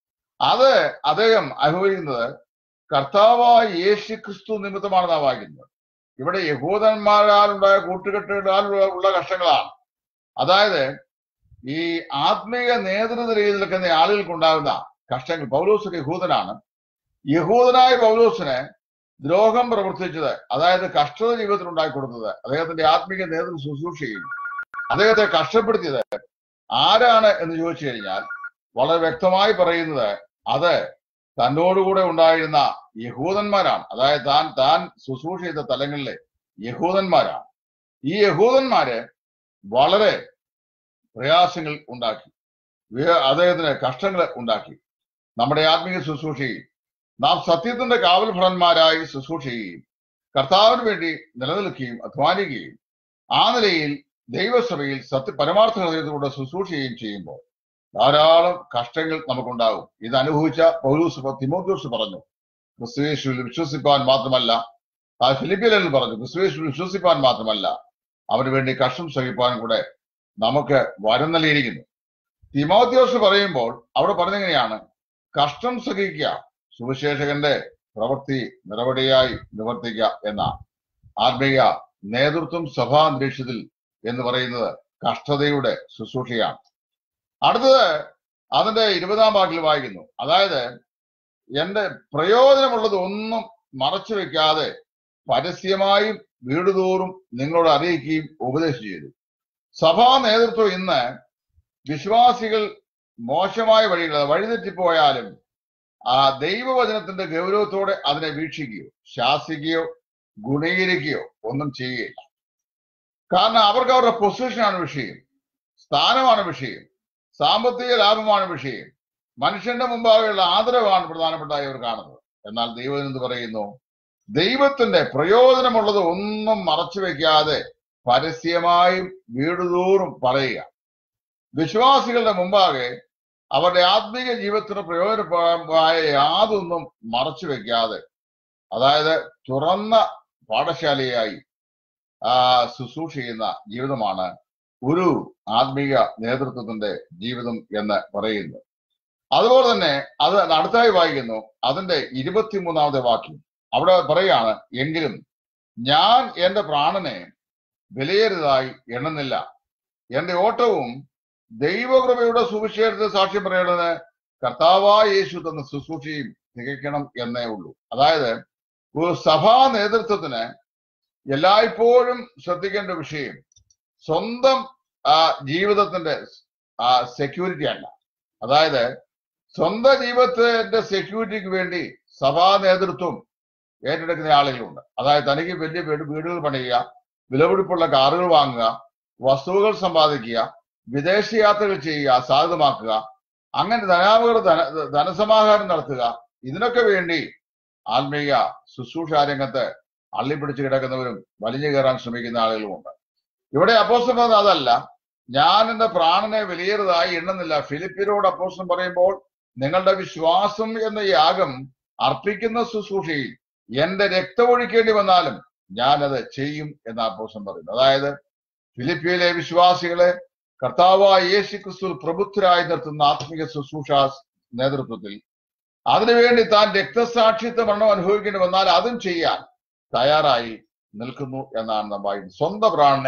അത് അദ്ദേഹം അഭിമുഖീകരിക്കുന്നത് കർത്താവായ യേശു ക്രിസ്തു നിമിത്തമാണ് നാം വായിക്കുന്നത് ഇവിടെ യഹൂദന്മാരാൽ ഉണ്ടായ കൂട്ടുകെട്ടുകളാൽ ഉള്ള- ഉള്ള കഷ്ടങ്ങളാണ് അതായത് ഈ ആത്മീയ നേതൃനിരയിൽ നിൽക്കുന്ന ആളുകൾക്കുണ്ടാകുന്ന കഷ്ടങ്ങൾ പൗലോസ് ഒരു യഹൂദനാണ് യഹൂദനായ പൗലോസിന് ദ്രോഹം പ്രവർത്തിച്ചത് അതായത് കഷ്ടത ജീവിതത്തിൽ ഉണ്ടാക്കി കൊടുത്തത് അദ്ദേഹത്തിന്റെ ആത്മീയ നേതൃ ശുശ്രൂഷയിൽ അദ്ദേഹത്തെ കഷ്ടപ്പെടുത്തിയത് ആരാണ് എന്ന് ചോദിച്ചു കഴിഞ്ഞാൽ വളരെ വ്യക്തമായി പറയുന്നത് അത് തന്നോടുകൂടെ ഉണ്ടായിരുന്ന യഹൂദന്മാരാണ് അതായത് താൻ താൻ ശുശ്രൂഷ ചെയ്ത തലങ്ങളിലെ യഹൂദന്മാരാണ് ഈ യഹൂദന്മാര് വളരെ പ്രയാസങ്ങൾ ഉണ്ടാക്കി വേ- അദ്ദേഹത്തിന് കഷ്ടങ്ങൾ ഉണ്ടാക്കി നമ്മുടെ ആത്മീയ ശുശ്രൂഷയിൽ നാം സത്യത്തിന്റെ കാവൽ ഭടന്മാരായി ശുശ്രൂഷ ചെയ്യുകയും കർത്താവിന് വേണ്ടി നിലനിൽക്കുകയും അധ്വാനിക്കുകയും ആ നിലയിൽ ദൈവസഭയിൽ സത്യ പരമാർത്ഥ ഹൃദയത്തിലൂടെ ശുശ്രൂഷ ചെയ്യുകയും ചെയ്യുമ്പോൾ ധാരാളം കഷ്ടങ്ങൾ നമുക്കുണ്ടാകും ഇത് അനുഭവിച്ച പൗലൂസ് തിമോദ്യോസ് പറഞ്ഞു ക്രിസ്തുവേശുവിൽ വിശ്വസിപ്പാൻ മാത്രമല്ല ആ ഫിലിപ്പിയനിൽ പറഞ്ഞു ക്രിസ്തുവേശുവിൽ വിശ്വസിപ്പാൻ മാത്രമല്ല അവന് വേണ്ടി കഷ്ടം സഹിപ്പാനും കൂടെ നമുക്ക് വരം നൽകിയിരിക്കുന്നു തിമോത്യോസ് പറയുമ്പോൾ അവിടെ പറഞ്ഞെങ്ങനെയാണ് കഷ്ടം സഹിക്കുക സുവിശേഷകന്റെ പ്രവൃത്തി നിറവടിയായി നിവർത്തിക്കുക എന്ന ആത്മീയ നേതൃത്വം സഭാന്തരീക്ഷത്തിൽ എന്ന് പറയുന്നത് കഷ്ടതയുടെ ശുശ്രൂഷയാണ് അടുത്തത് അതിന്റെ ഇരുപതാം വാക്കിൽ വായിക്കുന്നു അതായത് എന്റെ പ്രയോജനമുള്ളത് ഒന്നും മറച്ചു വെക്കാതെ പരസ്യമായും വീടുതോറും നിങ്ങളോട് അറിയിക്കുകയും ഉപദേശം ചെയ്തു സഭാ നേതൃത്വം ഇന്ന് വിശ്വാസികൾ മോശമായ വഴികൾ വഴിതെറ്റിപ്പോയാലും ആ ദൈവവചനത്തിന്റെ ഗൗരവത്തോടെ അതിനെ വീക്ഷിക്കുകയോ ശാസിക്കുകയോ ഗുണീകരിക്കുകയോ ഒന്നും ചെയ്യുകയില്ല കാരണം അവർക്ക് അവരുടെ പൊസിഷനാണ് വിഷയം സ്ഥാനമാണ് വിഷയം സാമ്പത്തിക ലാഭമാണ് വിഷയം മനുഷ്യന്റെ മുമ്പാകെയുള്ള ആദരവാണ് പ്രധാനപ്പെട്ടായി അവർ കാണുന്നത് എന്നാൽ ദൈവം എന്ത് പറയുന്നു ദൈവത്തിന്റെ പ്രയോജനമുള്ളത് ഒന്നും മറച്ചു വെക്കാതെ പരസ്യമായും വീടുതോറും പറയുക വിശ്വാസികളുടെ മുമ്പാകെ അവരുടെ ആത്മീയ ജീവിതത്തിന് പ്രയോജനമായ യാതൊന്നും മറച്ചു വെക്കാതെ അതായത് തുറന്ന പാഠശാലയായി ആ ശുശ്രൂഷ ചെയ്യുന്ന ജീവിതമാണ് ഒരു ആത്മീയ നേതൃത്വത്തിന്റെ ജീവിതം എന്ന് പറയുന്നത് അതുപോലെ തന്നെ അത് അടുത്തായി വായിക്കുന്നു അതിന്റെ ഇരുപത്തിമൂന്നാമത്തെ വാക്യം അവിടെ പറയാണ് എങ്കിലും ഞാൻ എന്റെ പ്രാണനെ വിലയേറിയതായി എണ്ണുന്നില്ല എന്റെ ഓട്ടവും ദൈവകൃപയുടെ സുവിശേഷത്തെ സാക്ഷ്യം പറയേണ്ടത് കർത്താവായ യേശു തന്ന ശുശ്രൂഷയും തികയ്ക്കണം എന്നേ ഉള്ളൂ അതായത് ഒരു സഭാ നേതൃത്വത്തിന് എല്ലായ്പ്പോഴും ശ്രദ്ധിക്കേണ്ട വിഷയം സ്വന്തം ആ, ജീവിതത്തിന്റെ ആ സെക്യൂരിറ്റി അല്ല അതായത് സ്വന്തം ജീവിതത്തിന്റെ സെക്യൂരിറ്റിക്ക് വേണ്ടി സഭാ നേതൃത്വം ഏറ്റെടുക്കുന്ന ആളുകളുണ്ട് അതായത് തനിക്ക് വലിയ വീട് വീടുകൾ പണിയുക വിലപിടിപ്പുള്ള കാറുകൾ വാങ്ങുക വസ്തുവകൾ സമ്പാദിക്കുക വിദേശ യാത്രകൾ ചെയ്യുക സാധ്യമാക്കുക അങ്ങനെ ധനാവകർ ധന ധനസമാഹാരം നടത്തുക ഇതിനൊക്കെ വേണ്ടി ആത്മീയ ശുശ്രൂഷ രംഗത്ത് അള്ളിപ്പിടിച്ച് കിടക്കുന്നവരും വലിഞ്ഞു കയറാൻ ശ്രമിക്കുന്ന ആളുകളുമുണ്ട് ഇവിടെ അപ്പോസ്റ്റം പറഞ്ഞത് അതല്ല ഞാൻ എന്റെ പ്രാണനെ വിലയേറതായി എണ്ണുന്നില്ല ഫിലിപ്പിനോട് അപ്പോസ്റ്റം പറയുമ്പോൾ നിങ്ങളുടെ വിശ്വാസം എന്ന യാഗം അർപ്പിക്കുന്ന ശുശ്രൂഷയിൽ എന്റെ രക്തമൊഴിക്കേണ്ടി വന്നാലും ഞാനത് ചെയ്യും എന്ന് അപ്പോസ്റ്റം പറയുന്നു അതായത് ഫിലിപ്പിയിലെ വിശ്വാസികളെ കർത്താവായ യേശു ക്രിസ്തു പ്രബുദ്ധരായി നിർത്തുന്ന ആത്മിക ശുശ്രൂഷ നേതൃത്വത്തിൽ അതിനുവേണ്ടി താൻ രക്തസാക്ഷിത്വ മരണം അനുഭവിക്കേണ്ടി വന്നാൽ അതും ചെയ്യാൻ തയ്യാറായി നിൽക്കുന്നു എന്നാണ് നാം വായിക്കുന്നത് സ്വന്തം പ്രാണനെ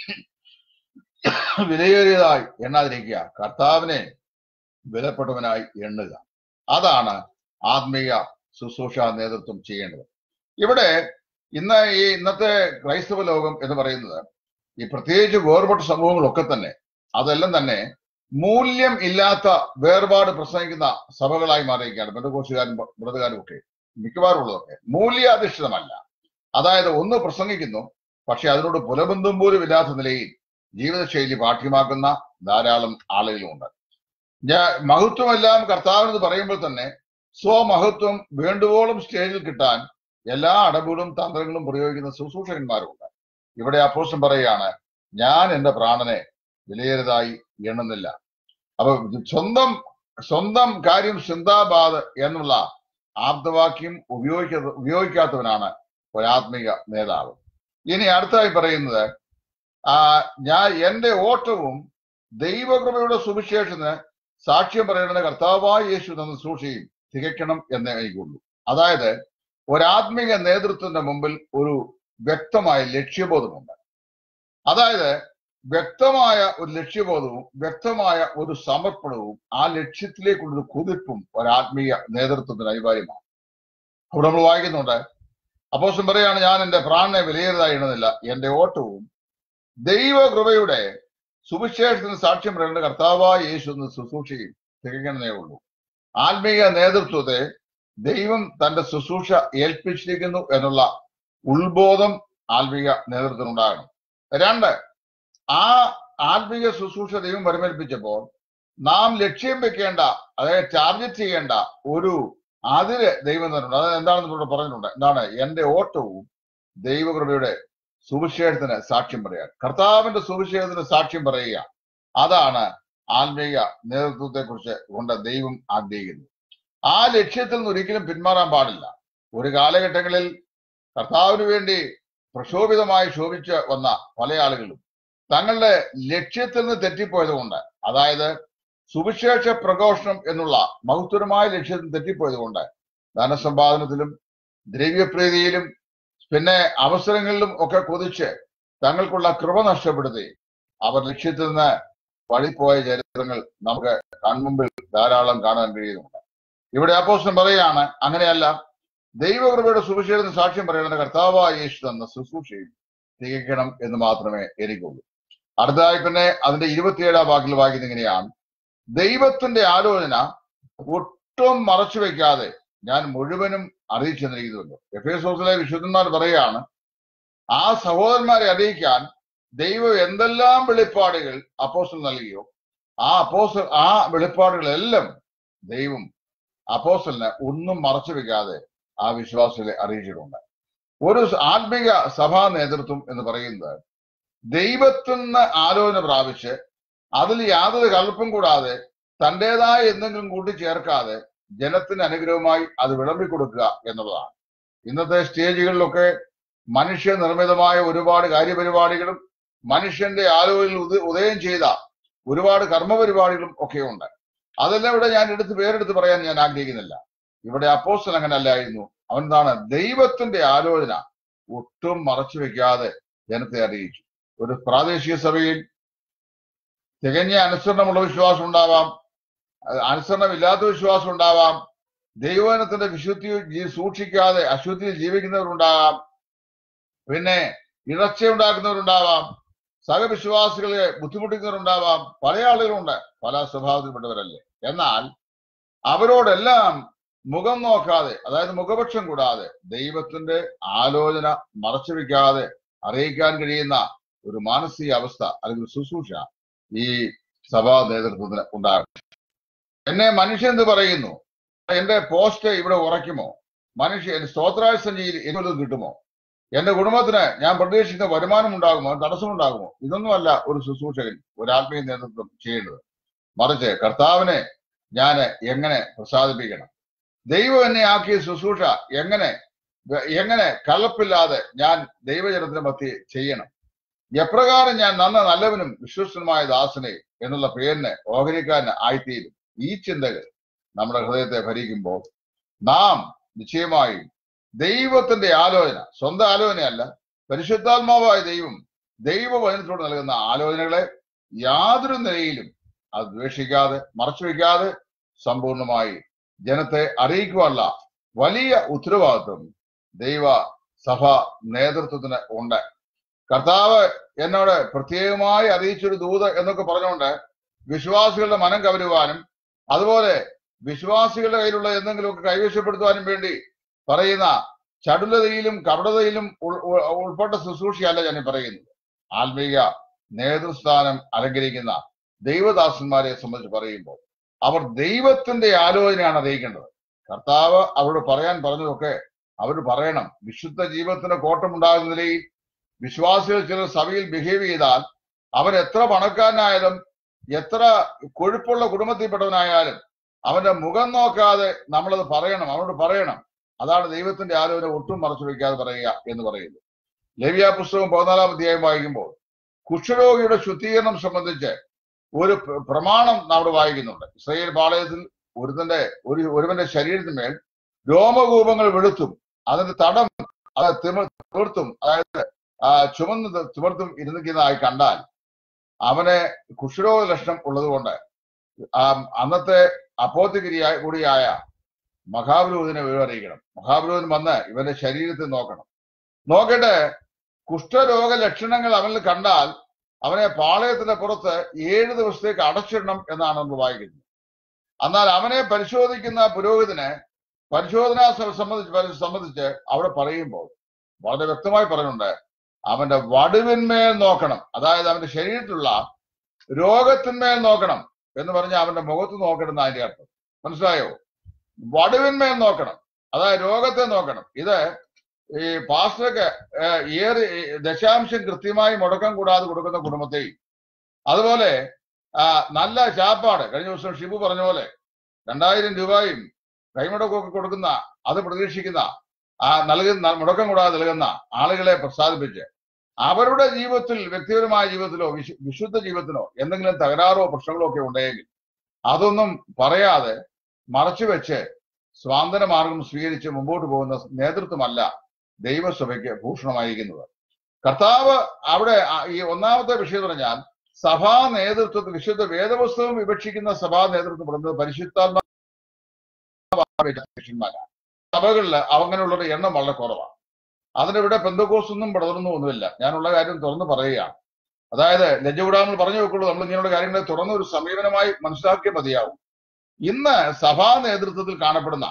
വിലയേറിയതായി എണ്ണാതിരിക്കുക കർത്താവിനെ വിലപ്പെട്ടവനായി എണ്ണുക അതാണ് ആത്മീയ ശുശ്രൂഷ നേതൃത്വം ചെയ്യേണ്ടത് ഇവിടെ ഇന്ന് ഈ ഇന്നത്തെ ക്രൈസ്തവ ലോകം എന്ന് പറയുന്നത് ഈ പ്രത്യേകിച്ച് വേർപെട്ട സമൂഹങ്ങളൊക്കെ തന്നെ അതെല്ലാം തന്നെ മൂല്യം ഇല്ലാത്ത വേർപാട് പ്രസംഗിക്കുന്ന സഭകളായി മാറിയിരിക്കുകയാണ് ബന്ധുകോശുകാരും വ്രതകാരും ഒക്കെ മിക്കവാറും ഉള്ളതൊക്കെ മൂല്യാധിഷ്ഠിതമല്ല അതായത് ഒന്ന് പ്രസംഗിക്കുന്നു പക്ഷെ അതിനോട് പുലബന്ധം പോലും ഇല്ലാത്ത നിലയിൽ ജീവിതശൈലി പാഠ്യമാക്കുന്ന ധാരാളം ആളുകളുമുണ്ട് ഞാൻ മഹത്വമെല്ലാം കർത്താവിനെന്ന് പറയുമ്പോൾ തന്നെ സ്വമഹത്വം വേണ്ടുവോളം സ്റ്റേജിൽ കിട്ടാൻ എല്ലാ അടവുകളും തന്ത്രങ്ങളും പ്രയോഗിക്കുന്ന ശുശ്രൂഷകന്മാരുമുണ്ട് ഇവിടെ അപ്പോസ്റ്റം പറയുകയാണ് ഞാൻ എന്റെ പ്രാണനെ വിലയേറിയതായി എണ്ണുന്നില്ല അപ്പൊ സ്വന്തം സ്വന്തം കാര്യം ചിന്താബാധ എന്നുള്ള ആപ്തവാക്യം ഉപയോഗിക്കാത്ത ഉപയോഗിക്കാത്തവനാണ് ഒരാത്മിക നേതാവ് ഇനി അടുത്തായി പറയുന്നത് ആ ഞാൻ എന്റെ ഓട്ടവും ദൈവകൃപയുടെ സുവിശേഷത്തിന് സാക്ഷ്യം പറയേണ്ടത് കർത്താവായ യേശു തന്ന സൂക്ഷിയും തികയ്ക്കണം എന്നേ എനിക്കുള്ളൂ അതായത് ഒരാത്മിക നേതൃത്വത്തിന്റെ മുമ്പിൽ ഒരു വ്യക്തമായ ലക്ഷ്യബോധമുണ്ട് അതായത് വ്യക്തമായ ഒരു ലക്ഷ്യബോധവും വ്യക്തമായ ഒരു സമർപ്പണവും ആ ലക്ഷ്യത്തിലേക്കുള്ളൊരു കുതിപ്പും ഒരാത്മീയ നേതൃത്വത്തിന് അനിവാര്യമാണ് അവിടെ നമ്മൾ വായിക്കുന്നുണ്ട് അപ്പോസം പറയാണ് ഞാൻ എന്റെ പ്രാണനെ വിലയേറിയതായി ഇടുന്നില്ല എന്റെ ഓട്ടവും ദൈവകൃപയുടെ സുവിശേഷത്തിന് സാക്ഷ്യം പറയേണ്ട കർത്താവായ യേശു എന്ന ശുശ്രൂഷയും തികയ്ക്കണമേ ഉള്ളൂ ആത്മീയ നേതൃത്വത്തെ ദൈവം തന്റെ ശുശ്രൂഷ ഏൽപ്പിച്ചിരിക്കുന്നു എന്നുള്ള ഉത്ബോധം ആത്മീയ നേതൃത്വത്തിനുണ്ടാകണം രണ്ട് ആ ആത്മീയ ശുശ്രൂഷ ദൈവം പരിമേൽപ്പിച്ചപ്പോൾ നാം ലക്ഷ്യം വെക്കേണ്ട അതായത് ടാർഗറ്റ് ചെയ്യേണ്ട ഒരു അതിര് ദൈവം തന്നിട്ടുണ്ട് അത് എന്താണെന്ന് ഇവിടെ പറഞ്ഞിട്ടുണ്ട് എന്താണ് എന്റെ ഓട്ടവും ദൈവകൃപയുടെ സുവിശേഷത്തിന് സാക്ഷ്യം പറയാൻ കർത്താവിന്റെ സുവിശേഷത്തിന് സാക്ഷ്യം പറയുക അതാണ് ആത്മീയ നേതൃത്വത്തെ കുറിച്ച് കൊണ്ട് ദൈവം ആഗ്രഹിക്കുന്നത് ആ ലക്ഷ്യത്തിൽ നിന്ന് ഒരിക്കലും പിന്മാറാൻ പാടില്ല ഒരു കാലഘട്ടങ്ങളിൽ കർത്താവിന് വേണ്ടി പ്രക്ഷോഭിതമായി ശോഭിച്ച് വന്ന പല ആളുകളും തങ്ങളുടെ ലക്ഷ്യത്തിൽ നിന്ന് തെറ്റിപ്പോയത് കൊണ്ട് അതായത് സുവിശേഷ പ്രഘോഷണം എന്നുള്ള മഹത്വരമായ ലക്ഷ്യത്തിൽ തെറ്റിപ്പോയത് കൊണ്ട് ധനസമ്പാദനത്തിലും ദ്രവ്യപ്രീതിയിലും പിന്നെ അവസരങ്ങളിലും ഒക്കെ കൊതിച്ച് തങ്ങൾക്കുള്ള കൃപ നഷ്ടപ്പെടുത്തി അവർ ലക്ഷ്യത്തിൽ നിന്ന് വഴിപ്പോയ ചരിത്രങ്ങൾ നമുക്ക് കൺമുമ്പിൽ ധാരാളം കാണാൻ കഴിയുന്നുണ്ട് ഇവിടെ അപ്പോസ്റ്റൻ പറയാണ് അങ്ങനെയല്ല ദൈവകൃപയുടെ സുവിശേഷത്തിന് സാക്ഷ്യം പറയുന്ന കർത്താവായ യേശു തന്ന ശുശ്രൂഷയും തികയ്ക്കണം എന്ന് മാത്രമേ എനിക്കുള്ളൂ അടുത്തതായി പിന്നെ അതിന്റെ ഇരുപത്തിയേഴാം വാക്കിൽ വായിക്കുന്നത് ഇങ്ങനെയാണ് ദൈവത്തിന്റെ ആലോചന ഒട്ടും മറച്ചു വെക്കാതെ ഞാൻ മുഴുവനും അറിയിച്ചു തന്നിരിക്കുന്നുണ്ട് എഫ് എസ് ഹൗസിലെ വിശുദ്ധന്മാർ പറയുകയാണ് ആ സഹോദരന്മാരെ അറിയിക്കാൻ ദൈവം എന്തെല്ലാം വെളിപ്പാടുകൾ അപ്പോസ്റ്റൽ നൽകിയോ ആ അപ്പോസ്റ്റൽ ആ വെളിപ്പാടുകളെല്ലാം ദൈവം അപ്പോസ്റ്റലിന് ഒന്നും മറച്ചു വെക്കാതെ ആ വിശ്വാസികളെ അറിയിച്ചിട്ടുണ്ട് ഒരു ആത്മീക സഭാ നേതൃത്വം എന്ന് പറയുന്നത് ദൈവത്തിൽ നിന്ന് ആലോചന പ്രാപിച്ച് അതിൽ യാതൊരു കൽപ്പും കൂടാതെ തന്റേതായ എന്തെങ്കിലും കൂട്ടിച്ചേർക്കാതെ ജനത്തിന് അനുഗ്രഹമായി അത് വിളമ്പിക്കൊടുക്കുക എന്നുള്ളതാണ് ഇന്നത്തെ സ്റ്റേജുകളിലൊക്കെ മനുഷ്യ നിർമ്മിതമായ ഒരുപാട് കാര്യപരിപാടികളും മനുഷ്യന്റെ ആലോചനയിൽ ഉദ ഉദയം ചെയ്ത ഒരുപാട് കർമ്മപരിപാടികളും ഒക്കെ ഉണ്ട് അതെല്ലാം ഇവിടെ ഞാൻ എടുത്ത് പേരെടുത്ത് പറയാൻ ഞാൻ ആഗ്രഹിക്കുന്നില്ല ഇവിടെ അപ്പോസ്റ്റൽ അങ്ങനെ അല്ലായിരുന്നു അവൻ എന്താണ് ദൈവത്തിന്റെ ആലോചന ഒട്ടും മറച്ചു വെക്കാതെ ജനത്തെ അറിയിച്ചു ഒരു പ്രാദേശിക സഭയിൽ തികഞ്ഞ അനുസരണമുള്ള വിശ്വാസം ഉണ്ടാവാം അഹ് അനുസരണമില്ലാത്ത വിശ്വാസം ഉണ്ടാവാം ദൈവജനത്തിന്റെ വിശുദ്ധി ജീ- സൂക്ഷിക്കാതെ അശുദ്ധിയിൽ ജീവിക്കുന്നവരുണ്ടാകാം പിന്നെ ഇടർച്ച ഉണ്ടാക്കുന്നവരുണ്ടാവാം സഹവിശ്വാസികളെ ബുദ്ധിമുട്ടിക്കുന്നവരുണ്ടാവാം പല ആളുകളുണ്ട് പല സ്വഭാവത്തിൽപ്പെട്ടവരല്ലേ എന്നാൽ അവരോടെല്ലാം മുഖം നോക്കാതെ അതായത് മുഖപക്ഷം കൂടാതെ ദൈവത്തിന്റെ ആലോചന മറച്ചുവെക്കാതെ അറിയിക്കാൻ കഴിയുന്ന ഒരു മാനസിക അവസ്ഥ അല്ലെങ്കിൽ ശുശ്രൂഷ ഈ സഭാ നേതൃത്വത്തിന് ഉണ്ടാകും എന്നെ മനുഷ്യൻ എന്ത് പറയുന്നു എന്റെ പോസ്റ്റ് ഇവിടെ ഉറയ്ക്കുമോ മനുഷ്യ സ്തോത്രായ സഞ്ചിയിൽ എന്തും കിട്ടുമോ എന്റെ കുടുംബത്തിന് ഞാൻ പ്രതീക്ഷിക്കുന്ന വരുമാനം ഉണ്ടാകുമോ തടസ്സമുണ്ടാകുമോ ഇതൊന്നുമല്ല ഒരു ശുശ്രൂഷകൻ ഒരു ആത്മീയ നേതൃത്വം ചെയ്യേണ്ടത് മറിച്ച് കർത്താവിനെ ഞാൻ എങ്ങനെ പ്രസാദിപ്പിക്കണം ദൈവം എന്നെ ആക്കിയ ശുശ്രൂഷ എങ്ങനെ എങ്ങനെ കലപ്പില്ലാതെ ഞാൻ ദൈവജനത്തിന് മധ്യ ചെയ്യണം എപ്രകാരം ഞാൻ നന്ന നല്ലവനും വിശ്വസ്തനുമായ ദാസനെ എന്നുള്ള പേരിന് ഓഹരിക്കാരന് ആയിത്തീരും ഈ ചിന്തകൾ നമ്മുടെ ഹൃദയത്തെ ഭരിക്കുമ്പോൾ നാം നിശ്ചയമായും ദൈവത്തിന്റെ ആലോചന സ്വന്തം ആലോചനയല്ല പരിശുദ്ധാത്മാവായ ദൈവം ദൈവവചനത്തോട് നൽകുന്ന ആലോചനകളെ യാതൊരു നിലയിലും അത് ദ്വേഷിക്കാതെ മറച്ചുവെക്കാതെ സമ്പൂർണമായി ജനത്തെ അറിയിക്കുവാനുള്ള വലിയ ഉത്തരവാദിത്വം ദൈവ സഭ നേതൃത്വത്തിന് ഉണ്ട് കർത്താവ് എന്നോട് പ്രത്യേകമായി അറിയിച്ചൊരു ദൂത് എന്നൊക്കെ പറഞ്ഞുകൊണ്ട് വിശ്വാസികളുടെ മനം കവരുവാനും അതുപോലെ വിശ്വാസികളുടെ കയ്യിലുള്ള എന്തെങ്കിലുമൊക്കെ കൈവശപ്പെടുത്തുവാനും വേണ്ടി പറയുന്ന ചടുലതയിലും കപടതയിലും ഉൾ- ഉൾ- ഉൾപ്പെട്ട ശുശ്രൂഷയല്ല ഞാൻ ഈ പറയുന്നത് ആത്മീയ നേതൃസ്ഥാനം അലങ്കരിക്കുന്ന ദൈവദാസന്മാരെ സംബന്ധിച്ച് പറയുമ്പോൾ അവർ ദൈവത്തിന്റെ ആലോചനയാണ് അറിയിക്കേണ്ടത് കർത്താവ് അവരോട് പറയാൻ പറഞ്ഞതൊക്കെ അവർ പറയണം വിശുദ്ധ ജീവിതത്തിന്റെ കോട്ടമുണ്ടാകുന്ന നിലയിൽ വിശ്വാസികൾ ചിലർ സഭയിൽ ബിഹേവ് ചെയ്താൽ അവൻ എത്ര പണക്കാരനായാലും എത്ര കൊഴുപ്പുള്ള കുടുംബത്തിൽപ്പെട്ടവനായാലും അവന്റെ മുഖം നോക്കാതെ നമ്മളത് പറയണം അവനോട് പറയണം അതാണ് ദൈവത്തിന്റെ ആലോചന ഒട്ടും മറച്ചു വെക്കാതെ പറയുക എന്ന് പറയുന്നത് ലവ്യ പുസ്തകം പതിനാലാം അധ്യായം വായിക്കുമ്പോൾ കുഷ്ഠരോഗിയുടെ ശുദ്ധീകരണം സംബന്ധിച്ച് ഒരു പ്ര- പ്രമാണം നമ്മൾ വായിക്കുന്നുണ്ട് ഇസ്രയേൽ പാളയത്തിൽ ഒരുത്തന്റെ ഒരു ഒരുവന്റെ ശരീരത്തിന്മേൽ രോമകൂപങ്ങൾ വെളുത്തും അതിന്റെ തടം അത് തിമ- തീർത്തും അതായത് ആ, ചുമന്ന് തി- തിമിർത്തും ഇരുന്നിക്കുന്നതായി കണ്ടാൽ അവന് കുഷ്ഠരോഗ ലക്ഷണം ഉള്ളതുകൊണ്ട് ആ അന്നത്തെ അപ്പോത്തിഗിരിയായ കൂടിയായ മഹാപുരോഹിതനെ വിവരം അറിയിക്കണം മഹാപുരോഹിതൻ വന്ന് ഇവന്റെ ശരീരത്തിൽ നോക്കണം നോക്കിയിട്ട് കുഷ്ഠരോഗ ലക്ഷണങ്ങൾ അവനിൽ കണ്ടാൽ അവനെ പാളയത്തിന്റെ പുറത്ത് ഏഴ് ദിവസത്തേക്ക് അടച്ചിടണം എന്നാണ് നമ്മൾ വായിക്കുന്നത് എന്നാൽ അവനെ പരിശോധിക്കുന്ന പുരോഹിതന് പരിശോധന സ- സംബന്ധിച്ച് സംബന്ധിച്ച് അവിടെ പറയുമ്പോൾ വളരെ വ്യക്തമായി പറയുന്നുണ്ട് അവന്റെ വടുവിന്മേൽ നോക്കണം അതായത് അവന്റെ ശരീരത്തിലുള്ള രോഗത്തിന്മേൽ നോക്കണം എന്ന് പറഞ്ഞാൽ അവന്റെ മുഖത്ത് നോക്കണം എന്ന് അതിന്റെ അർത്ഥം മനസ്സിലായോ വടുവിന്മേൽ നോക്കണം അതായത് രോഗത്തെ നോക്കണം ഇത് ഈ പാസ്റ്റർക്ക് ഏഹ്, ഏറെ ദശാംശം കൃത്യമായി മുടക്കം കൂടാതെ കൊടുക്കുന്ന കുടുംബത്തെയും അതുപോലെ ആ, നല്ല ചാപ്പാട് കഴിഞ്ഞ ദിവസം ഷിബു പറഞ്ഞ പോലെ രണ്ടായിരം രൂപയും കൈമുടക്കമൊക്കെ കൊടുക്കുന്ന അത് പ്രതീക്ഷിക്കുന്ന ആ നൽകുന്ന മുടക്കം കൂടാതെ നൽകുന്ന ആളുകളെ പ്രസാദിപ്പിച്ച് അവരുടെ ജീവിതത്തിൽ വ്യക്തിപരമായ ജീവിതത്തിലോ വിശു വിശുദ്ധ ജീവിതത്തിനോ എന്തെങ്കിലും തകരാറോ പ്രശ്നങ്ങളോ ഒക്കെ ഉണ്ടെങ്കിൽ അതൊന്നും പറയാതെ മറച്ചു വെച്ച് സ്വാതന്ത്ര്യ മാർഗം സ്വീകരിച്ച് മുമ്പോട്ട് പോകുന്ന നേതൃത്വമല്ല ദൈവസഭയ്ക്ക് ഭൂഷണമായിരിക്കുന്നത് കർത്താവ് അവിടെ ആ- ഈ ഒന്നാമത്തെ വിഷയം പറഞ്ഞാൽ സഭാ നേതൃത്വത്തിൽ വിശുദ്ധ വേദപുസ്തകം വിവക്ഷിക്കുന്ന സഭാ നേതൃത്വം പറയുന്നത് പരിശുദ്ധാത്മാ അധ്യക്ഷന്മാരാണ് സഭകളിൽ അങ്ങനെയുള്ളവരുടെ എണ്ണം വളരെ കുറവാണ് അതിന് ഇവിടെ പെന്തക്കോസൊന്നും പടർന്നു ഒന്നുമില്ല ഞാനുള്ള കാര്യം തുറന്നു പറയുകയാണ് അതായത് ലജ്ജകൂടാமல் പറഞ്ഞു വെക്കുള്ളൂ നമ്മൾ ഇങ്ങനെയുള്ള കാര്യങ്ങളെ തുറന്ന ഒരു സമീപനമായി മനസ്സിലാക്കിയേ മതിയാവും ഇന്ന് സഭാ നേതൃത്വത്തിൽ കാണപ്പെടുന്ന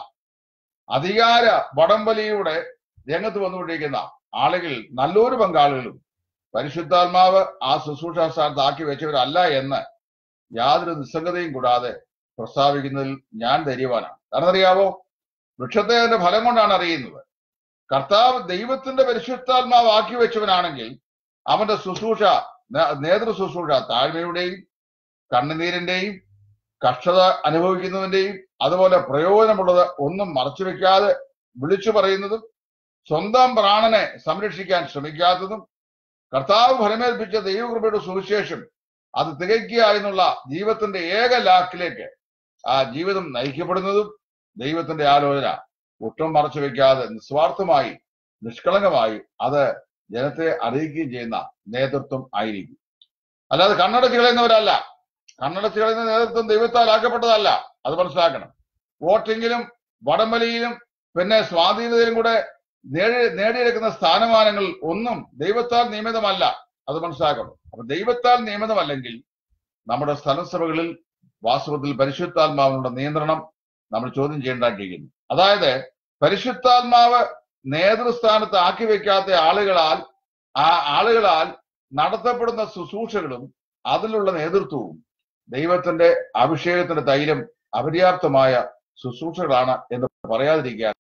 അധികാര വടംവലിയുടെ രംഗത്ത് വന്നുകൊണ്ടിരിക്കുന്ന ആളുകൾ നല്ലൊരു പങ്കാളികളും പരിശുദ്ധാത്മാവ് ആ ശുശ്രൂഷ സ്ഥാനത്ത് ആക്കി വെച്ചവരല്ല എന്ന് യാതൊരു നിസ്സംഗതയും കൂടാതെ പ്രസ്താവിക്കുന്നതിൽ ഞാൻ ധൈര്യവാനാണ് കാരണം അറിയാവോ വൃക്ഷത്തെ അതിന്റെ ഫലം കൊണ്ടാണ് അറിയുന്നത് കർത്താവ് ദൈവത്തിന്റെ പരിശുദ്ധാത്മാവ് ആക്കി വെച്ചവനാണെങ്കിൽ അവന്റെ ശുശ്രൂഷ നേ- നേതൃ ശുശ്രൂഷ താഴ്മയുടെയും കണ്ണുനീരിന്റെയും കഷ്ടത അനുഭവിക്കുന്നതിന്റെയും അതുപോലെ പ്രയോജനമുള്ളത് ഒന്നും മറച്ചു വെക്കാതെ വിളിച്ചു പറയുന്നതും സ്വന്തം പ്രാണനെ സംരക്ഷിക്കാൻ ശ്രമിക്കാത്തതും കർത്താവ് ഫലമേൽപ്പിച്ച ദൈവകൃപയുടെ സുവിശേഷം അത് തികയ്ക്കുക എന്നുള്ള ജീവിതത്തിന്റെ ഏക ലാക്കിലേക്ക് ആ ജീവിതം നയിക്കപ്പെടുന്നതും ദൈവത്തിന്റെ ആലോചന ഒട്ടും മറച്ചു വെക്കാതെ നിസ്വാർത്ഥമായി നിഷ്കളങ്കമായി അത് ജനത്തെ അറിയിക്കുകയും ചെയ്യുന്ന നേതൃത്വം ആയിരിക്കും അല്ലാതെ കണ്ണടച്ച് കളയുന്നവരല്ല കണ്ണടച്ച് കളയുന്ന നേതൃത്വം ദൈവത്താൽ ആക്കപ്പെട്ടതല്ല അത് മനസ്സിലാക്കണം വോട്ടിങ്ങിലും വടംവലിയിലും പിന്നെ സ്വാധീനതയിലും കൂടെ നേടി നേടിയെടുക്കുന്ന സ്ഥാനമാനങ്ങൾ ഒന്നും ദൈവത്താൽ നിയമിതമല്ല അത് മനസ്സിലാക്കണം അപ്പൊ ദൈവത്താൽ നിയമിതമല്ലെങ്കിൽ നമ്മുടെ സ്ഥലസഭകളിൽ വാസ്തവത്തിൽ പരിശുദ്ധാത്മാവിനുള്ള നിയന്ത്രണം നമ്മൾ ചോദ്യം ചെയ്യേണ്ടിയിരിക്കുന്നു അതായത് പരിശുദ്ധാത്മാവ് നേതൃസ്ഥാനത്ത് ആക്കി വെക്കാത്ത ആളുകളാൽ ആ ആളുകളാൽ നടത്തപ്പെടുന്ന ശുശ്രൂഷകളും അതിലുള്ള നേതൃത്വവും ദൈവത്തിന്റെ അഭിഷേകത്തിന്റെ തൈലം അപര്യാപ്തമായ ശുശ്രൂഷകളാണ് എന്ന് പറയാതിരിക്കാൻ